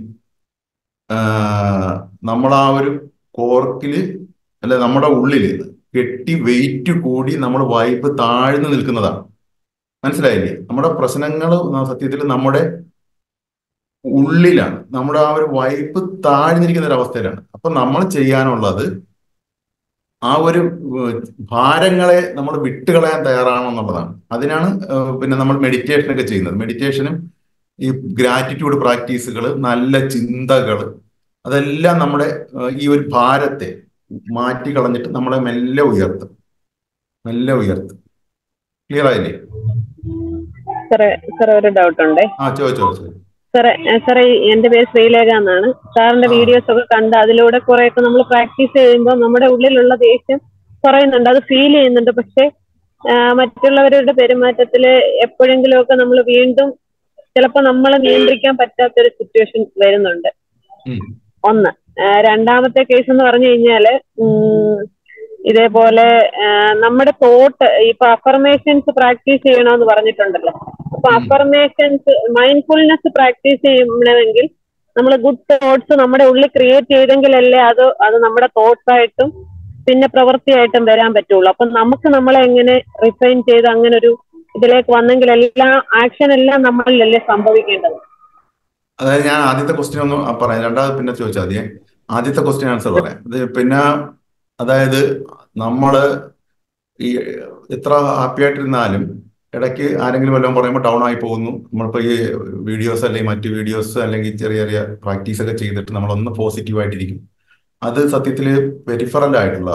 നമ്മൾ ആ ഒരു കോർക്കിൽ അല്ലെ നമ്മുടെ ഉള്ളിൽ കെട്ടി വെയിറ്റ് കൂടി നമ്മൾ വൈബ് താഴ്ന്നു നിൽക്കുന്നതാണ് മനസ്സിലായില്ലേ നമ്മുടെ പ്രശ്നങ്ങൾ സത്യത്തിൽ നമ്മുടെ ഉള്ളിലാണ് നമ്മുടെ ആ ഒരു വൈബ് താഴ്ന്നിരിക്കുന്ന ഒരു അവസ്ഥയിലാണ് അപ്പൊ നമ്മൾ ചെയ്യാനുള്ളത് ആ ഒരു ഏഹ്, ഭാരങ്ങളെ നമ്മൾ വിട്ടുകളയാൻ തയ്യാറാണെന്നുള്ളതാണ് അതിനാണ് ഏഹ്, പിന്നെ നമ്മൾ മെഡിറ്റേഷൻ ഒക്കെ ചെയ്യുന്നത് മെഡിറ്റേഷനും ഈ ഗ്രാറ്റിറ്റ്യൂഡ് പ്രാക്ടീസുകൾ നല്ല ചിന്തകൾ അതെല്ലാം നമ്മുടെ ഏഹ്, ഈ ഒരു ഭാരത്തെ മാറ്റി കളഞ്ഞിട്ട് നമ്മളെ മെല്ലെ ഉയർത്തും മെല്ലെ ഉയർത്തും ക്ലിയർ ആയില്ലേ സാറേ സാറേ ഒരു ഡൗട്ട് ഉണ്ടേ ആ ചോദിച്ചോ ചോദിച്ചോ സാറേ ഏ, സാറേ ഈ എന്റെ പേര് ശ്രീലേഖ എന്നാണ് സാറിന്റെ ആ. വീഡിയോസ് ഒക്കെ കണ്ട് അതിലൂടെ കുറെയൊക്കെ നമ്മൾ പ്രാക്ടീസ് ചെയ്യുമ്പോൾ നമ്മുടെ ഉള്ളിലുള്ള ദേഷ്യം കുറയുന്നുണ്ട് അത് ഫീൽ ചെയ്യുന്നുണ്ട് പക്ഷെ ആ, മറ്റുള്ളവരുടെ പെരുമാറ്റത്തില് എപ്പോഴെങ്കിലും ഒക്കെ നമ്മൾ വീണ്ടും ചിലപ്പോൾ നമ്മളെ നിയന്ത്രിക്കാൻ പറ്റാത്തൊരു സിറ്റുവേഷൻ വരുന്നുണ്ട് ഉം. ഒന്ന് ആ, രണ്ടാമത്തെ കേസ് എന്ന് പറഞ്ഞു കഴിഞ്ഞാല് ഉം, ഇതേപോലെ ആ, നമ്മുടെ തോട്ട് ഇപ്പൊ അഫർമേഷൻസ് പ്രാക്ടീസ് ചെയ്യണമെന്ന് പറഞ്ഞിട്ടുണ്ടല്ലോ അപ്പൊ ഉം. അഫർമേഷൻസ് മൈൻഡ്ഫുൾനെസ് പ്രാക്ടീസ് ചെയ്യണമെങ്കിൽ നമ്മൾ ഗുഡ് തോട്ട്സ് നമ്മുടെ ഉള്ളിൽ ക്രിയേറ്റ് ചെയ്തെങ്കിലല്ലേ അത് അത് നമ്മുടെ തോട്ട്സ് ആയിട്ടും പിന്നെ പ്രവൃത്തിയായിട്ടും വരാൻ പറ്റുള്ളൂ അപ്പൊ നമുക്ക് നമ്മളെ എങ്ങനെ റിഫൈൻ ചെയ്ത് അങ്ങനെ ഒരു ഇതിലേക്ക് വന്നെങ്കിൽ എല്ലാ ആക്ഷൻ എല്ലാം നമ്മളിലല്ലേ സംഭവിക്കേണ്ടത് അതായത് ഞാൻ ആദ്യത്തെ ക്വസ്റ്റ്യൻ ഒന്ന് പറയാം രണ്ടാമത് പിന്നെ ചോദിച്ചാൽ മതിയെ ആദ്യത്തെ ക്വസ്റ്റ്യൻ ആൻസർ പറയാം ഇത് പിന്നെ അതായത് നമ്മള് ഈ എത്ര ഹാപ്പി ആയിട്ടിരുന്നാലും ഇടയ്ക്ക് ആരെങ്കിലും വല്ലതും പറയുമ്പോൾ ഡൗൺ ആയി പോകുന്നു നമ്മളിപ്പോൾ ഈ വീഡിയോസ് അല്ലെങ്കിൽ മറ്റ് വീഡിയോസ് അല്ലെങ്കിൽ ചെറിയ ചെറിയ പ്രാക്ടീസ് ഒക്കെ ചെയ്തിട്ട് നമ്മളൊന്ന് പോസിറ്റീവ് ആയിട്ടിരിക്കും അത് സത്യത്തിൽ പെരിഫറൽ ആയിട്ടുള്ള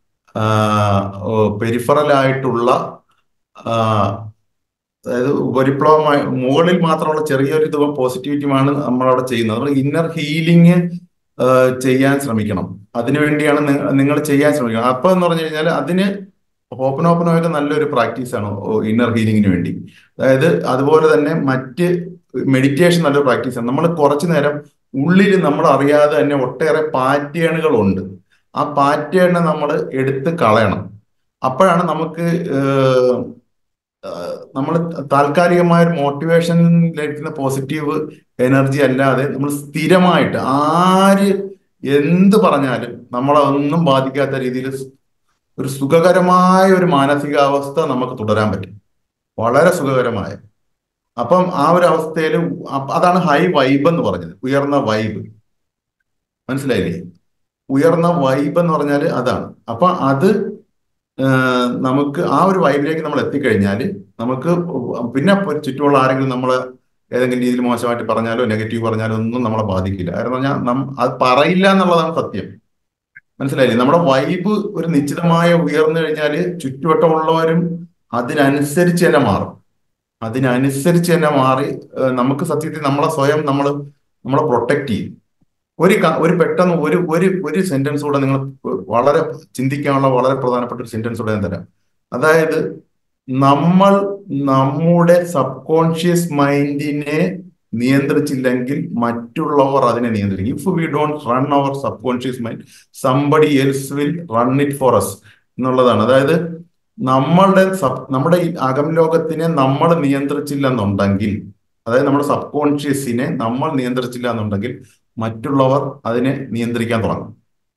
പെരിഫറൽ ആയിട്ടുള്ള ആ, അതായത് ഉപരിപ്ലവമായി മുകളിൽ മാത്രമുള്ള ചെറിയൊരു ഇത് പോസിറ്റിവിറ്റിയുമാണ് നമ്മളവിടെ ചെയ്യുന്നത് നമ്മൾ ഇന്നർ ഹീലിംഗ് ചെയ്യാൻ ശ്രമിക്കണം അതിനുവേണ്ടിയാണ് നിങ്ങൾ ചെയ്യാൻ ശ്രമിക്കണം അപ്പൊ എന്ന് പറഞ്ഞു കഴിഞ്ഞാൽ അതിന് ഓപ്പൺ ഓപ്പൺ ആയിട്ട് നല്ലൊരു പ്രാക്ടീസാണ് ഇന്നർ ഹീലിംഗിന് വേണ്ടി അതായത് അതുപോലെ തന്നെ മറ്റ് മെഡിറ്റേഷൻ നല്ലൊരു പ്രാക്ടീസാണ് നമ്മൾ കുറച്ചു നേരം ഉള്ളിൽ നമ്മൾ അറിയാതെ തന്നെ ഒട്ടേറെ പാറ്റേണുകളുണ്ട് ആ പാറ്റേൺ നമ്മൾ എടുത്ത് കളയണം അപ്പോഴാണ് നമുക്ക് ഏഹ്, നമ്മൾ താൽക്കാലികമായ ഒരു മോട്ടിവേഷൻ ലഭിക്കുന്ന പോസിറ്റീവ് എനർജി അല്ലാതെ നമ്മൾ സ്ഥിരമായിട്ട് ആര് എന്ത് പറഞ്ഞാലും നമ്മളെ ഒന്നും ബാധിക്കാത്ത രീതിയിൽ ഒരു സുഖകരമായ ഒരു മാനസികാവസ്ഥ നമുക്ക് തുടരാൻ പറ്റും വളരെ സുഖകരമായ അപ്പം ആ ഒരു അവസ്ഥയിൽ അതാണ് ഹൈ വൈബ് എന്ന് പറഞ്ഞത് ഉയർന്ന വൈബ് മനസ്സിലായില്ലേ ഉയർന്ന വൈബ് എന്ന് പറഞ്ഞാൽ അതാണ് അപ്പൊ അത് ഏഹ് നമുക്ക് ആ ഒരു വൈബിലേക്ക് നമ്മൾ എത്തിക്കഴിഞ്ഞാൽ നമുക്ക് പിന്നെ ചുറ്റുമുള്ള ആരെങ്കിലും നമ്മളെ ഏതെങ്കിലും രീതിയിൽ മോശമായിട്ട് പറഞ്ഞാലോ നെഗറ്റീവ് പറഞ്ഞാലോ ഒന്നും നമ്മളെ ബാധിക്കില്ല കാരണം പറഞ്ഞാൽ നം അത് പറയില്ല എന്നുള്ളതാണ് സത്യം മനസ്സിലായില്ലേ നമ്മുടെ വൈബ് ഒരു നിശ്ചിതമായ ഉയർന്നു കഴിഞ്ഞാൽ ചുറ്റുവട്ടമുള്ളവരും അതിനനുസരിച്ച് തന്നെ മാറും അതിനനുസരിച്ച് തന്നെ മാറി ഏഹ് നമുക്ക് സത്യത്തിൽ നമ്മളെ സ്വയം നമ്മൾ നമ്മളെ പ്രൊട്ടക്ട് ചെയ്യും ഒരു ക- ഒരു പെട്ടെന്ന് ഒരു ഒരു ഒരു സെന്റൻസ് കൂടെ നിങ്ങൾ വളരെ ചിന്തിക്കാനുള്ള വളരെ പ്രധാനപ്പെട്ട ഒരു സെന്റൻസ് കൂടെ ഞാൻ തരാം അതായത് നമ്മൾ നമ്മുടെ സബ് കോൺഷ്യസ് മൈൻഡിനെ നിയന്ത്രിച്ചില്ലെങ്കിൽ മറ്റുള്ളവർ അതിനെ നിയന്ത്രിക്കും if we don't run our subconscious mind somebody else will run it for us എന്നുള്ളതാണ് അതായത് നമ്മളുടെ സബ് നമ്മുടെ ഈ അകം ലോകത്തിനെ നമ്മൾ നിയന്ത്രിച്ചില്ലെന്നുണ്ടെങ്കിൽ അതായത് നമ്മുടെ സബ് കോൺഷ്യസിനെ നമ്മൾ നിയന്ത്രിച്ചില്ല എന്നുണ്ടെങ്കിൽ മറ്റുള്ളവർ അതിനെ നിയന്ത്രിക്കാൻ തുടങ്ങും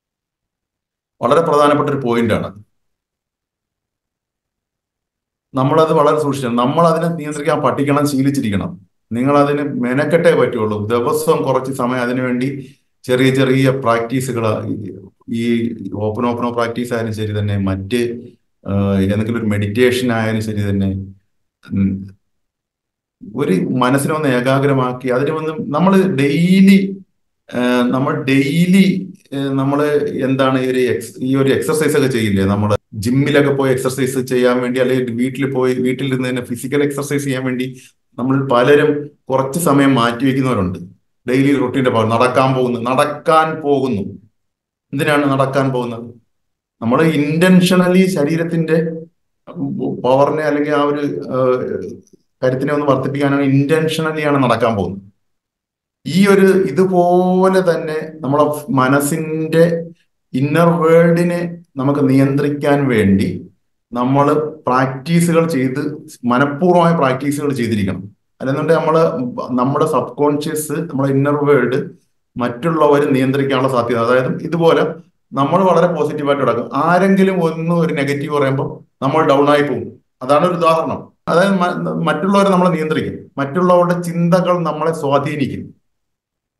വളരെ പ്രധാനപ്പെട്ട ഒരു പോയിന്റ് ആണ് നമ്മളത് വളരെ സൂക്ഷിക്കണം നമ്മൾ അതിനെ നിയന്ത്രിക്കാൻ പഠിക്കണം ശീലിച്ചിരിക്കണം നിങ്ങൾ അതിന് മെനക്കെട്ടേ പറ്റുള്ളൂ ദിവസവും കുറച്ച് സമയം അതിനു വേണ്ടി ചെറിയ ചെറിയ പ്രാക്ടീസുകൾ ഈ ഓപ്പൺ ഓപ്പൺ പ്രാക്ടീസ് ആയാലും ശരി തന്നെ മറ്റ് ആ, ഏതെങ്കിലും ഒരു മെഡിറ്റേഷൻ ആയാലും ശരി തന്നെ ഉം, ഒരു മനസ്സിനെ ഒന്ന് ഏകാഗ്രമാക്കി അതിന് വന്ന് നമ്മൾ ഡെയിലി നമ്മൾ ഡെയിലി നമ്മൾ എന്താണ് ഈ ഒരു എക്സ് ഈ ഒരു എക്സർസൈസ് ഒക്കെ ചെയ്യില്ലേ നമ്മൾ ജിമ്മിലൊക്കെ പോയി എക്സർസൈസ് ചെയ്യാൻ വേണ്ടി അല്ലെങ്കിൽ വീട്ടിൽ പോയി വീട്ടിൽ ഇരുന്ന് തന്നെ ഫിസിക്കൽ എക്സർസൈസ് ചെയ്യാൻ വേണ്ടി നമ്മൾ പലരും കുറച്ച് സമയം മാറ്റി വെക്കുന്നവരുണ്ട് ഡെയിലി റൊട്ടീൻ്റെ ഭാഗം നടക്കാൻ പോകുന്നു നടക്കാൻ പോകുന്നു എന്തിനാണ് നടക്കാൻ പോകുന്നത് നമ്മൾ ഇന്റൻഷനലി ശരീരത്തിന്റെ പവറിനെ അല്ലെങ്കിൽ ആ ഒരു ഏഹ്, കരുത്തിനെ ഒന്ന് വർദ്ധിപ്പിക്കാനാണ് ഇന്റൻഷനലി ആണ് നടക്കാൻ പോകുന്നത് ഈ ഒരു ഇതുപോലെ തന്നെ നമ്മളെ മനസ്സിന്റെ ഇന്നർ വേൾഡിനെ നമുക്ക് നിയന്ത്രിക്കാൻ വേണ്ടി നമ്മൾ പ്രാക്ടീസുകൾ ചെയ്ത് മനഃപൂർവ്വമായ പ്രാക്ടീസുകൾ ചെയ്തിരിക്കണം അല്ലെന്നുണ്ടെങ്കിൽ നമ്മള് നമ്മുടെ സബ് കോൺഷ്യസ് നമ്മുടെ ഇന്നർ വേൾഡ് മറ്റുള്ളവർ നിയന്ത്രിക്കാനുള്ള സാധ്യത അതായത് ഇതുപോലെ നമ്മൾ വളരെ പോസിറ്റീവായിട്ട് കിടക്കും ആരെങ്കിലും ഒന്ന് ഒരു നെഗറ്റീവ് പറയുമ്പോൾ നമ്മൾ ഡൗൺ ആയി പോകും അതാണ് ഒരു ഉദാഹരണം അതായത് മ- മറ്റുള്ളവരെ നമ്മളെ നിയന്ത്രിക്കും മറ്റുള്ളവരുടെ ചിന്തകൾ നമ്മളെ സ്വാധീനിക്കും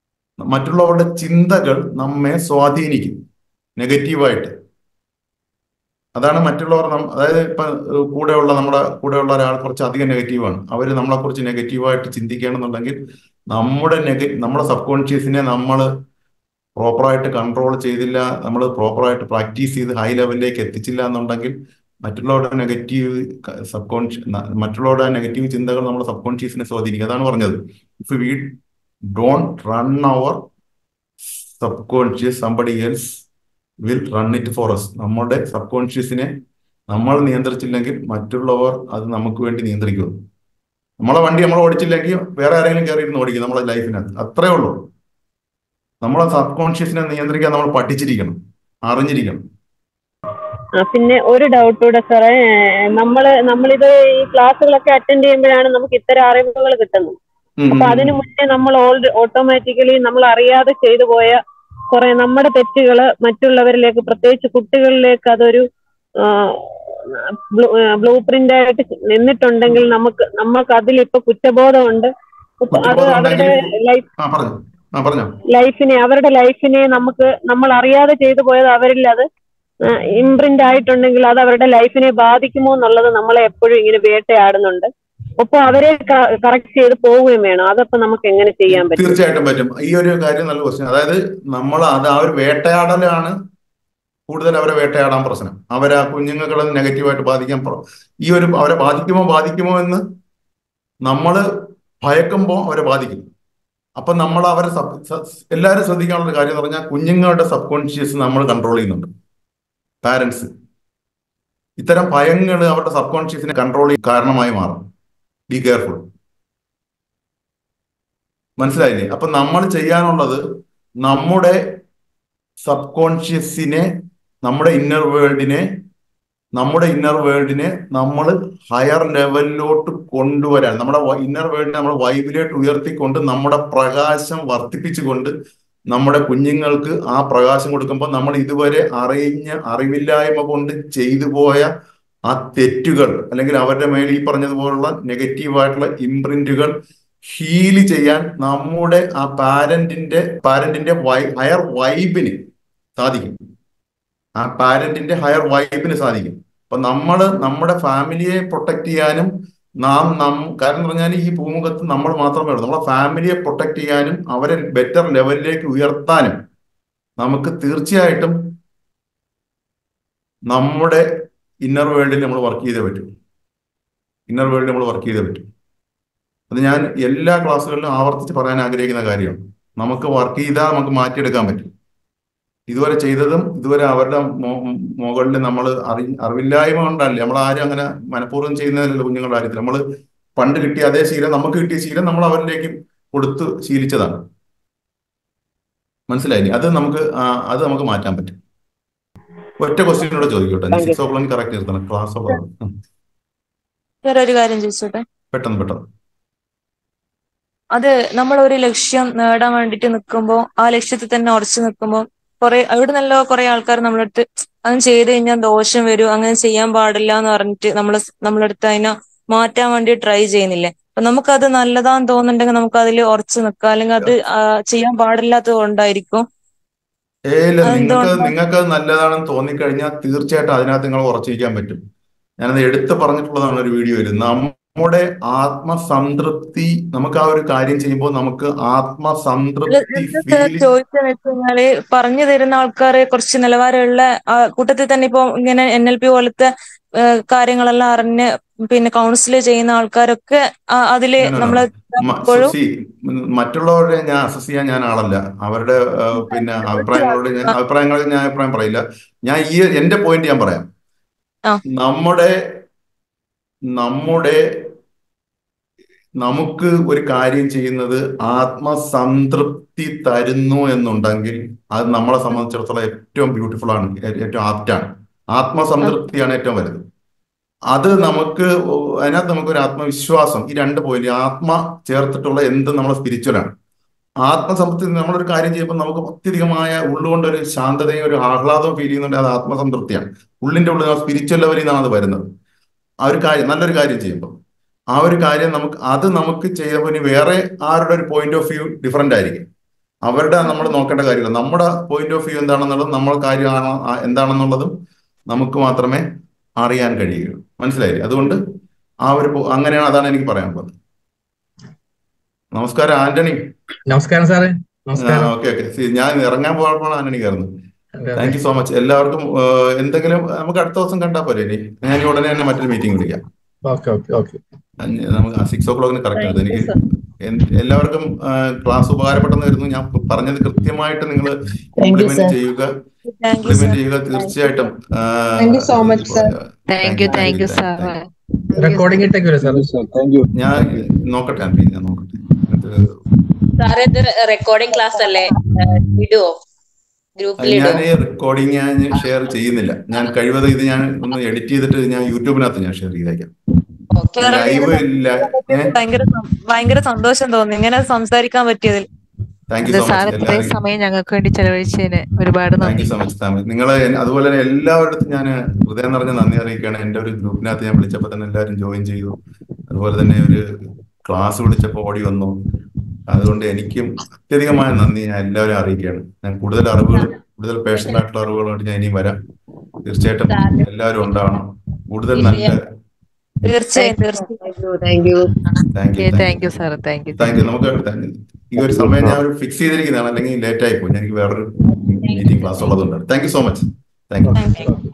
മറ്റുള്ളവരുടെ ചിന്തകൾ നമ്മെ സ്വാധീനിക്കും നെഗറ്റീവായിട്ട് അതാണ് മറ്റുള്ളവർ നം- അതായത് ഇപ്പൊ ഏഹ് കൂടെയുള്ള നമ്മുടെ കൂടെയുള്ള ഒരാൾ കുറച്ച് അധികം നെഗറ്റീവാണ് അവർ നമ്മളെ കുറിച്ച് നെഗറ്റീവായിട്ട് ചിന്തിക്കുകയാണെന്നുണ്ടെങ്കിൽ നമ്മുടെ നെഗ നമ്മുടെ സബ് കോൺഷ്യസിനെ നമ്മൾ പ്രോപ്പറായിട്ട് കൺട്രോൾ ചെയ്തില്ല നമ്മൾ പ്രോപ്പറായിട്ട് പ്രാക്ടീസ് ചെയ്ത് ഹൈ ലെവലിലേക്ക് എത്തിച്ചില്ല എന്നുണ്ടെങ്കിൽ മറ്റുള്ളവരുടെ നെഗറ്റീവ് സബ് കോൺഷ്യസ് മറ്റുള്ളവരുടെ നെഗറ്റീവ് ചിന്തകൾ നമ്മുടെ സബ് കോൺഷ്യസിനെ സ്വാധീനിക്കും അതാണ് പറഞ്ഞത് if we don't run our subconscious somebody else will run it for us നമ്മുടെ സബ് കോൺഷ്യസിനെ നമ്മൾ നിയന്ത്രിച്ചില്ലെങ്കിൽ മറ്റുള്ളവർ അത് നമുക്ക് വേണ്ടി നിയന്ത്രിക്കും നമ്മളെ വണ്ടി നമ്മൾ ഓടിച്ചില്ലെങ്കിൽ വേറെ ആരെങ്കിലും കയറി ഇരുന്ന് ഓടിക്കും നമ്മുടെ ലൈഫിനകത്ത് അത്രേ ഉള്ളൂ നമ്മളെ സബ് കോൺഷ്യസിനെ നിയന്ത്രിക്കാൻ നമ്മൾ പഠിച്ചിരിക്കണം അറിഞ്ഞിരിക്കണം ആ, പിന്നെ ഒരു ഡൗട്ട് കൂടെ സാറേ ഏഹ് നമ്മള് നമ്മളിത് ഈ ക്ലാസ്സുകളൊക്കെ അറ്റൻഡ് ചെയ്യുമ്പോഴാണ് നമുക്ക് ഇത്തരം അറിവുകൾ കിട്ടുന്നത് ഉം, ഉം, അപ്പൊ ഉം. അതിനു മുന്നേ നമ്മൾ ഓൾറെഡി ഓട്ടോമാറ്റിക്കലി നമ്മൾ അറിയാതെ ചെയ്തു പോയ കുറെ നമ്മുടെ തെറ്റുകള് മറ്റുള്ളവരിലേക്ക് പ്രത്യേകിച്ച് കുട്ടികളിലേക്ക് അതൊരു ബ്ലൂ പ്രിന്റ് ആയിട്ട് നിന്നിട്ടുണ്ടെങ്കിൽ നമുക്ക് നമുക്ക് അതിൽ ഇപ്പൊ കുറ്റബോധമുണ്ട് ഇപ്പൊ അത് കുറ്റബോധം അവരുടെ ഉണ്ടെങ്കിൽ ലൈഫ് ആ പറഞ്ഞു ആ പറഞ്ഞോ ലൈഫിനെ അവരുടെ ലൈഫിനെ നമുക്ക് നമ്മൾ അറിയാതെ ചെയ്തു പോയത് അവരിൽ അത് ഇംപ്രിന്റ് ആയിട്ടുണ്ടെങ്കിൽ അത് അവരുടെ ലൈഫിനെ ബാധിക്കുമോ എന്നുള്ളത് നമ്മളെ എപ്പോഴും ഇങ്ങനെ വേട്ടയാടുന്നുണ്ട് ഒപ്പം അവരെ കറക്റ്റ് ചെയ്ത് പോവുകയും വേണം അതപ്പോ നമുക്ക് എങ്ങനെ ചെയ്യാൻ പറ്റും തീർച്ചയായിട്ടും പറ്റും ഈ ഒരു കാര്യം നല്ല ക്വസ്റ്റ്യൻ അതായത് നമ്മൾ അത് ആ ഒരു വേട്ടയാടലാണ് കൂടുതൽ അവരെ വേട്ടയാടാൻ പ്രശ്നം അവരെ ആ കുഞ്ഞുങ്ങളെ നെഗറ്റീവായിട്ട് ബാധിക്കാൻ പ്ര- ഈ ഒരു അവരെ ബാധിക്കുമോ ബാധിക്കുമോ എന്ന് നമ്മൾ ഭയക്കുമ്പോൾ അവരെ ബാധിക്കും അപ്പൊ നമ്മൾ അവരെ സബ് സ- എല്ലാവരും ശ്രദ്ധിക്കാനുള്ള കാര്യം എന്ന് പറഞ്ഞാൽ കുഞ്ഞുങ്ങളുടെ സബ് കോൺഷ്യസ് നമ്മൾ കൺട്രോൾ ചെയ്യുന്നുണ്ട് പാരൻസ് ഇത്തരം ഭയങ്ങൾ അവരുടെ സബ് കോൺഷ്യസിനെ കൺട്രോൾ ചെയ്യാൻ കാരണമായി മാറും ബി കെയർഫുൾ മനസ്സിലായില്ലേ അപ്പൊ നമ്മൾ ചെയ്യാനുള്ളത് നമ്മുടെ സബ് കോൺഷ്യസിനെ നമ്മുടെ ഇന്നർ വേൾഡിനെ നമ്മുടെ ഇന്നർ വേൾഡിനെ നമ്മൾ ഹയർ ലെവലിലോട്ട് കൊണ്ടുവരാൻ നമ്മുടെ ഇന്നർ വേൾഡിനെ നമ്മൾ വൈബിലോട്ട് ഉയർത്തിക്കൊണ്ട് നമ്മുടെ പ്രകാശം വർദ്ധിപ്പിച്ചുകൊണ്ട് നമ്മുടെ കുഞ്ഞുങ്ങൾക്ക് ആ പ്രകാശം കൊടുക്കുമ്പോൾ നമ്മൾ ഇതുവരെ അറിഞ്ഞ അറിവില്ലായ്മ കൊണ്ട് ചെയ്തു പോയ ആ തെറ്റുകൾ അല്ലെങ്കിൽ അവരുടെ മേൽ ഈ പറഞ്ഞതുപോലുള്ള നെഗറ്റീവായിട്ടുള്ള ഇംപ്രിന്റുകൾ ഹീല് ചെയ്യാൻ നമ്മുടെ ആ പാരന്റിന്റെ പാരന്റിന്റെ വൈ ഹയർ വൈബിന് സാധിക്കും ആ പാരന്റിന്റെ ഹയർ വൈബിന് സാധിക്കും അപ്പൊ നമ്മൾ നമ്മുടെ ഫാമിലിയെ പ്രൊട്ടക്ട് ചെയ്യാനും നാം നം കാരണം എന്ന് പറഞ്ഞാൽ ഈ ഭൂമുഖത്ത് നമ്മൾ മാത്രമേ ഉള്ളൂ നമ്മളെ ഫാമിലിയെ പ്രൊട്ടക്ട് ചെയ്യാനും അവരെ ബെറ്റർ ലെവലിലേക്ക് ഉയർത്താനും നമുക്ക് തീർച്ചയായിട്ടും നമ്മുടെ ഇന്നർ വേൾഡിൽ നമ്മൾ വർക്ക് ചെയ്തേ പറ്റൂ ഇന്നർ വേൾഡിൽ നമ്മൾ വർക്ക് ചെയ്തേ പറ്റൂ അത് ഞാൻ എല്ലാ ക്ലാസ്സുകളിലും ആവർത്തിച്ച് പറയാൻ ആഗ്രഹിക്കുന്ന കാര്യമാണ് നമുക്ക് വർക്ക് ചെയ്താൽ നമുക്ക് മാറ്റിയെടുക്കാൻ പറ്റും ഇതുവരെ ചെയ്തതും ഇതുവരെ അവരുടെ മോ- മുകളിൽ നമ്മൾ അറി അറിവില്ലായ്മ കൊണ്ടല്ലേ നമ്മൾ ആരും അങ്ങനെ മനഃപൂർവ്വം ചെയ്യുന്നതല്ലല്ലോ കുഞ്ഞുങ്ങളുടെ കാര്യത്തിൽ നമ്മൾ പണ്ട് കിട്ടിയ അതേ ശീലം നമുക്ക് കിട്ടിയ ശീലം നമ്മൾ അവരിലേക്ക് കൊടുത്ത് ശീലിച്ചതാണ് മനസ്സിലായില്ലേ അത് നമുക്ക് ആ, അത് നമുക്ക് മാറ്റാൻ പറ്റും ഒറ്റ ക്വസ്റ്റ്യനോട് ചോദിക്കട്ടെ Thank you. Six o'clock correct നിർത്തണം ക്ലാസ് ഓവർ വേറെ ഒരു കാര്യം ചോദിച്ചോട്ടെ പെട്ടെന്ന് പെട്ടെന്ന് അത് നമ്മൾ ഒരു ലക്ഷ്യം നേടാൻ വേണ്ടിട്ട് നിൽക്കുമ്പോൾ ആ ലക്ഷ്യത്തിൽ തന്നെ ഉറച്ചു നിൽക്കുമ്പോൾ കുറെ അവിടെ നല്ല കുറെ ആൾക്കാർ നമ്മളടുത്ത് അത് ചെയ്ത് കഴിഞ്ഞാൽ ദോഷം വരും അങ്ങനെ ചെയ്യാൻ പാടില്ല എന്ന് പറഞ്ഞിട്ട് നമ്മൾ നമ്മളടുത്ത് അതിനെ മാറ്റാൻ വേണ്ടി ട്രൈ ചെയ്യുന്നില്ലേ അപ്പൊ നമുക്കത് നല്ലതാന്ന് തോന്നുന്നുണ്ടെങ്കിൽ നമുക്ക് അതിൽ ഉറച്ചു നിൽക്കാം അല്ലെങ്കിൽ അത് ആ, ചെയ്യാൻ പാടില്ലാത്തത് കൊണ്ടായിരിക്കും ഏ ഇല്ല നിങ്ങൾക്ക് അതെന്തുകൊണ്ടാ? നിങ്ങൾക്ക് അത് നല്ലതാണെന്ന് തോന്നിക്കഴിഞ്ഞാൽ തീർച്ചയായിട്ടും അതിനകത്ത് നിങ്ങൾ ഉറച്ചിരിക്കാൻ പറ്റും ഞാനത് എടുത്തു പറഞ്ഞിട്ടുള്ളതാണ് ഒരു വീഡിയോയിൽ നമ്മുടെ ആത്മസംതൃപ്തി നമുക്ക് ആ ഒരു കാര്യം ചെയ്യുമ്പോൾ നമുക്ക് ആത്മസംതൃപ്തി ഫീൽ ചോദിച്ചെന്ന് വെച്ച് കഴിഞ്ഞാല് പറഞ്ഞു തരുന്ന ആൾക്കാരെ കുറച്ച് നിലവാരമുള്ള ആ, കൂട്ടത്തിൽ തന്നെ ഇപ്പൊ ഇങ്ങനെ എൻ എൽ പി പോലത്തെ ആ, കാര്യങ്ങളെല്ലാം അറിഞ്ഞ് പിന്നെ കൗൺസിൽ ചെയ്യുന്ന ആൾക്കാരൊക്കെ ആ, അതില് No, no, no. നമ്മളെ മ- ഇപ്പോഴും see, ഉം, മറ്റുള്ളവരെ ഞാൻ അസസ് ചെയ്യാൻ ഞാൻ ആളല്ല അവരുടെ ആ, പിന്നെ അഭിപ്രായങ്ങളോട് ഞാൻ അഭിപ്രായങ്ങളിൽ ഞാൻ അഭിപ്രായം പറയില്ല ഞാൻ ഈ എന്റെ പോയിന്റ് ഞാൻ പറയാം ആ. നമ്മുടെ നമ്മുടെ നമുക്ക് ഒരു കാര്യം ചെയ്യുന്നത് ആത്മസംതൃപ്തി തരുന്നു എന്നുണ്ടെങ്കിൽ അത് നമ്മളെ സംബന്ധിച്ചിടത്തോളം ഏറ്റവും ബ്യൂട്ടിഫുൾ ആണ് ഏ- ഏറ്റവും ആപ്റ്റാണ് ആത്മസംതൃപ്തിയാണ് ഏറ്റവും വലുത് അത് നമുക്ക് ഒ- അതിനകത്ത് നമുക്കൊരു ആത്മവിശ്വാസം ഈ രണ്ട് പോയിന്റ് ആത്മ ചേർത്തിട്ടുള്ള എന്ത് നമ്മളെ സ്പിരിച്വലാണ് ആത്മസംതൃപ്തി നമ്മളൊരു കാര്യം ചെയ്യുമ്പോൾ നമുക്ക് അത്യധികമായ ഉള്ളുകൊണ്ട് ഒരു ശാന്തതയും ഒരു ആഹ്ലാദവും ഫീൽ ചെയ്യുന്നുണ്ട് അത് ആത്മസംതൃപ്തിയാണ് ഉള്ളിന്റെ ഉള്ളിൽ സ്പിരിച്വൽ ലെവലിൽ നിന്നാണ് അത് വരുന്നത് ആ ഒരു കാര്യം നല്ലൊരു കാര്യം ചെയ്യുമ്പോൾ ആ ഒരു കാര്യം നമുക്ക് അത് നമുക്ക് ചെയ്യുമ്പോൾ ഇനി വേറെ ആരുടെ ഒരു പോയിന്റ് ഓഫ് വ്യൂ ഡിഫറെന്റ് ആയിരിക്കും അവരുടെ നമ്മൾ നോക്കേണ്ട കാര്യമില്ല നമ്മുടെ പോയിന്റ് ഓഫ് വ്യൂ എന്താണെന്നുള്ളതും നമ്മൾ കാര്യമാണ് ആ- എന്താണെന്നുള്ളതും നമുക്ക് മാത്രമേ അറിയാൻ കഴിയുകയുള്ളൂ മനസ്സിലായില്ലേ അതുകൊണ്ട് ആ ഒരു പോ- അങ്ങനെയാണ് അതാണ് എനിക്ക് പറയാനുള്ളത് നമസ്കാരം ആന്റണി നമസ്കാരം സാറേ നമസ്കാരം ഓക്കെ ഓക്കെ ഞാൻ ഇറങ്ങാൻ പോയപ്പോഴാണ് ആന്റണി കയറുന്നത് അതെ, അതെ. താങ്ക് യു സോ മച്ച് എല്ലാവർക്കും ആ, എന്തെങ്കിലും നമുക്ക് അടുത്ത ദിവസം കണ്ടാൽ പോരെ ഇനി ഞാൻ ഇനി ഉടനെ തന്നെ മറ്റൊരു മീറ്റിംഗ് വിളിക്കാം ഓക്കെ ഓക്കെ ഓക്കെ അഞ്ച് നമുക്ക് സിക്സ് ഓ ക്ലോക്കിന് കറക്റ്റ് ആണ് എനിക്ക് എൻ- എല്ലാവർക്കും ക്ലാസ് ഉപകാരപ്പെട്ടെന്ന് വരുന്നു ഞാൻ പറഞ്ഞത് കൃത്യമായിട്ട് നിങ്ങൾ ഇംപ്ലിമെന്റ് ചെയ്യുക താങ്ക് യു ഇംപ്ലിമെന്റ് ചെയ്യുക തീർച്ചയായിട്ടും ആ, Thank you so much, sir. Thank you, thank you, thank you. Recording ഇട്ടേക്കൂലേ സാർ ഞാൻ നോക്കട്ടെ ആൻറ്റി, ഞാൻ നോക്കട്ടെ ഇത് സാറേ ഇത് റെക്കോർഡിംഗ് ക്ലാസ് അല്ലേ ഏഹ് ഇടുവോ ഗ്രൂപ്പിൽ ഞാൻ ഇടുവോ ഈ റെക്കോർഡിംഗ് ഞാൻ ഷെയർ ചെയ്യുന്നില്ല ഞാൻ കഴിവതും ഇത് ഞാൻ ഒന്ന് എഡിറ്റ് ചെയ്തിട്ട് ഞാൻ യൂട്യൂബിനകത്ത് ഞാൻ ഷെയർ ചെയ്തേക്കാം ഓക്കെ ലൈവ് ഇല്ല ഏഹ് ഭയങ്കര സം- ഭയങ്കര സന്തോഷം തോന്നി ഇങ്ങനെ സംസാരിക്കാൻ പറ്റിയതിൽ താങ്ക് യു അതെ സോ സാർ മച്ച് ഇത്രയും എല്ലാവർക്കും സമയം ഞങ്ങൾക്ക് വേണ്ടി ചെലവഴിച്ചതിന് ഒരുപാട് താങ്ക് നന്ദി യു സോ മച്ച് താമസ് നിങ്ങൾ അതുപോലെ തന്നെ എല്ലാവരുടെ ഞാൻ ഹൃദയം നിറഞ്ഞ നന്ദി അറിയിക്കുകയാണ് എൻ്റെ ഒരു ഗ്രൂപ്പിനകത്ത് ഞാൻ വിളിച്ചപ്പോൾ തന്നെ എല്ലാവരും ജോയിൻ ചെയ്തു അതുപോലെ തന്നെ ഒരു ക്ലാസ് വിളിച്ചപ്പോൾ ഓടി വന്നു അതുകൊണ്ട് എനിക്കും അത്യധികമായ നന്ദി ഞാൻ എല്ലാവരും അറിയിക്കുകയാണ് ഞാൻ കൂടുതൽ അറിവുകൾ കൂടുതൽ പേഴ്സണൽ ആയിട്ടുള്ള അറിവുകളായിട്ട് ഞാൻ ഇനിയും വരാം തീർച്ചയായിട്ടും എല്ലാവരും ഉണ്ടാവണം കൂടുതൽ നല്ല തീർച്ചയായും തീർച്ചയായും thank you thank you sir thank you thank you നമുക്ക് thank you. ഈ ഒരു സമയം ഞാൻ ഫിക്സ് ചെയ്തിരിക്കുന്നതാണ് അല്ലെങ്കിൽ ലേറ്റ് ആയി പോയി എനിക്ക് വേറൊരു മീറ്റിംഗ് ക്ലാസ് ഉള്ളതുകൊണ്ട് thank you so much thank you thank U